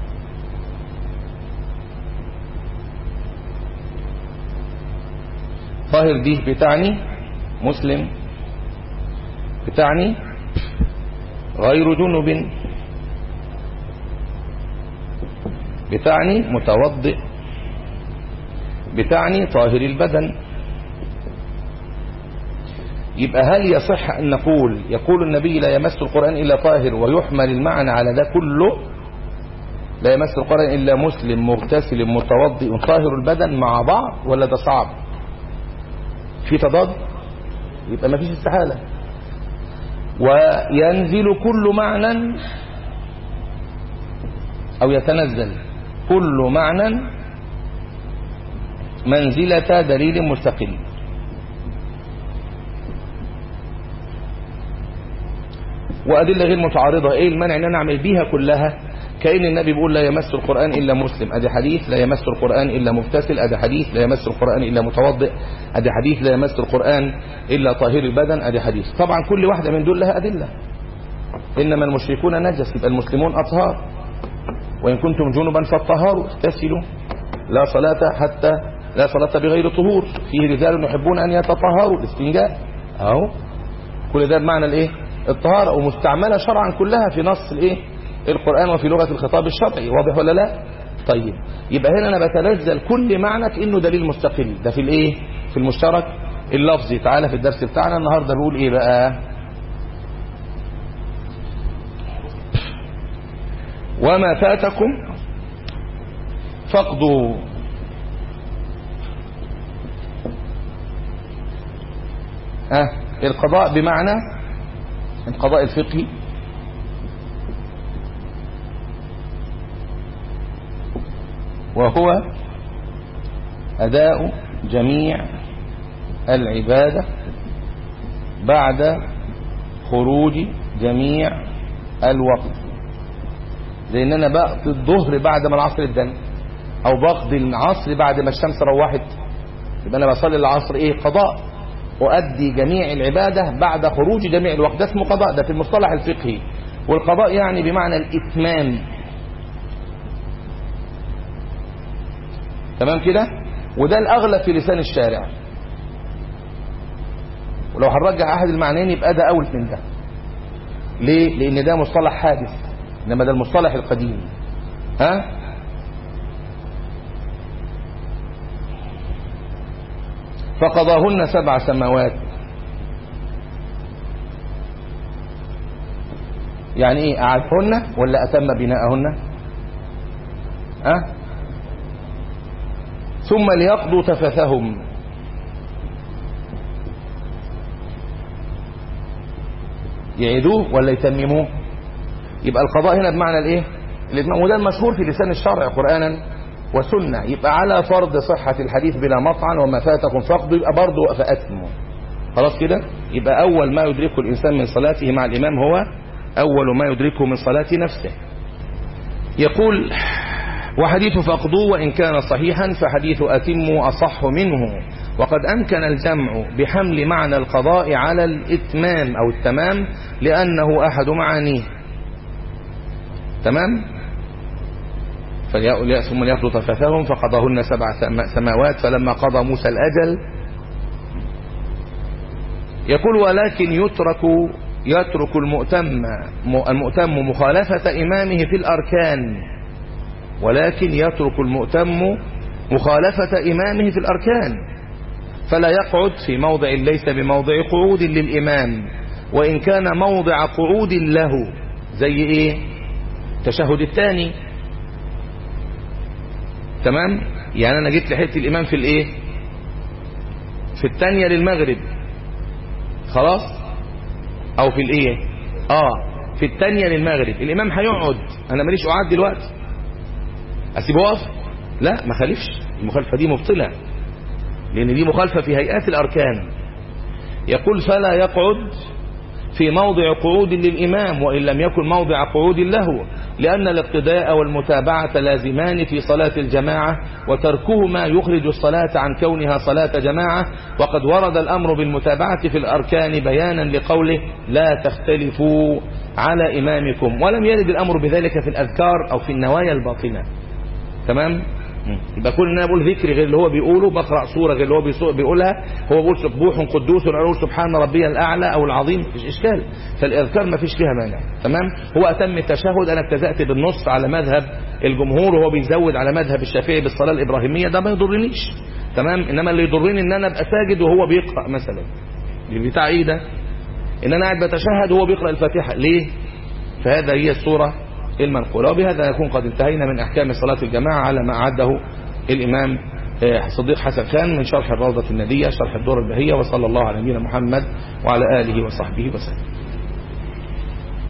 طاهر دي بتعني مسلم بتعني غير جنب بتعني متوضئ بتعني طاهر البدن يبقى هل يصح أن نقول يقول النبي لا يمس القرآن إلا طاهر ويحمل المعنى على ده كله لا يمس القرآن إلا مسلم مغتسل متوضئ طاهر البدن مع بعض ولا ده صعب في تضاد يبقى ما فيش استحالة وينزل كل معنى أو يتنزل كل معنى منزلة دليل مستقل وأدلة غير متعارضة إيه المنع أن أنا أعمل بيها كلها كأن النبي بيقول لا يمس القرآن إلا مسلم أدي حديث لا يمس القرآن إلا مغتسل أدي حديث لا يمس القرآن إلا متوضئ أدي حديث لا يمس القرآن إلا طاهر البدن أدي حديث طبعا كل واحدة من دول لها أدلة إنما المشركون نجس يبقى المسلمون أطهار وإن كنتم جنبا فالطهار اغتسلوا لا صلاة حتى لا صلاة بغير طهور فيه رجال يحبون أن يتطهروا الاستنجاء أهو كل ده بمعنى الإيه الطهارة ومستعملة شرعا كلها في نص الإيه القرآن وفي لغة الخطاب الشرعي واضح ولا لا طيب يبقى هنا أنا بتنزل كل معنى كأنه دليل مستقل ده في الإيه في المشترك اللفظي تعالى في الدرس بتاعنا النهاردة بيقول إيه بقى وما فاتكم فاقضوا أه القضاء بمعنى القضاء الفقهي وهو أداء جميع العبادة بعد خروج جميع الوقت زي ان انا بقضي الظهر بعد ما العصر اتدن او بقضي العصر بعد ما الشمس روحت يبقى انا بصلي العصر ايه قضاء أؤدي جميع العبادة بعد خروج جميع الوقت ده اسمه قضاء ده في المصطلح الفقهي والقضاء يعني بمعنى الإتمام تمام كده وده الأغلب في لسان الشارع ولو هنرجع أحد المعنيين يبقى ده أول من ده ليه؟ لأن ده مصطلح حادث إنما ده المصطلح القديم ها؟ فقضاهن سبع سماوات يعني ايه أعادهن ولا أتم بناءهن أه؟ ثم ليقضوا تفثهم يعيدوه ولا يتمموه يبقى القضاء هنا بمعنى الايه الاتمام وده المشهور في لسان الشرع قرانا وسنه يبقى على فرض صحه الحديث بلا مطعن وما فاتكم فقدوا يبقى برضه فاتموا خلاص كده يبقى اول ما يدركه الانسان من صلاته مع الامام هو اول ما يدركه من صلاه نفسه يقول وحديث فقدوا وإن كان صحيحا فحديث أتموا أصح منه وقد أمكن الجمع بحمل معنى القضاء على الإتمام أو التمام لأنه أحد معانيه تمام ثم ليقضوا طفثهم فقضاهن سبع سماوات فلما قضى موسى الأجل يقول ولكن يترك يترك المؤتم المؤتم مخالفة إمامه في الأركان ولكن يترك المؤتم مخالفة إمامه في الأركان فلا يقعد في موضع ليس بموضع قعود للإمام وإن كان موضع قعود له زي إيه تشهد الثاني تمام يعني أنا جيت لحته الإمام في الإيه في الثانية للمغرب خلاص أو في الإيه آه في الثانية للمغرب الإمام هيقعد أنا ماليش قعاد دلوقتي أسيبه واقف لا ما خالفش المخالفة دي مبطلة لأن دي مخالفة في هيئات الأركان يقول فلا يقعد في موضع قعود للإمام وإن لم يكن موضع قعود له لأن الاقتداء والمتابعة لازمان في صلاة الجماعة وتركهما يخرج الصلاة عن كونها صلاة جماعة وقد ورد الأمر بالمتابعة في الأركان بيانا لقوله لا تختلفوا على إمامكم ولم يرد الأمر بذلك في الأذكار أو في النوايا الباطنة تمام يبقى كل ان انا بقول ذكر غير اللي هو بيقوله بقرا سوره غير اللي هو بيقولها هو بيقول سبوح قدوس اقول سبحان ربي الاعلى او العظيم مفيش اشكال فالاذكار مفيش فيها مانع تمام هو اتم التشهد انا ابتدات بالنص على مذهب الجمهور وهو بيزود على مذهب الشافعي بالصلاه الابراهيميه ده ما يضرنيش تمام انما اللي يضرني ان انا ابقى ساجد وهو بيقرا مثلا بتاع ايه ده ان انا قاعد بتشهد وهو بيقرا الفاتحه ليه فهذا هي الصوره المنقولة وبهذا نكون قد انتهينا من أحكام صلاة الجماعة على ما أعده الإمام صديق حسن خان من شرح الروضة الندية شرح الدور البهية وصلى الله على نبينا محمد وعلى آله وصحبه وسلم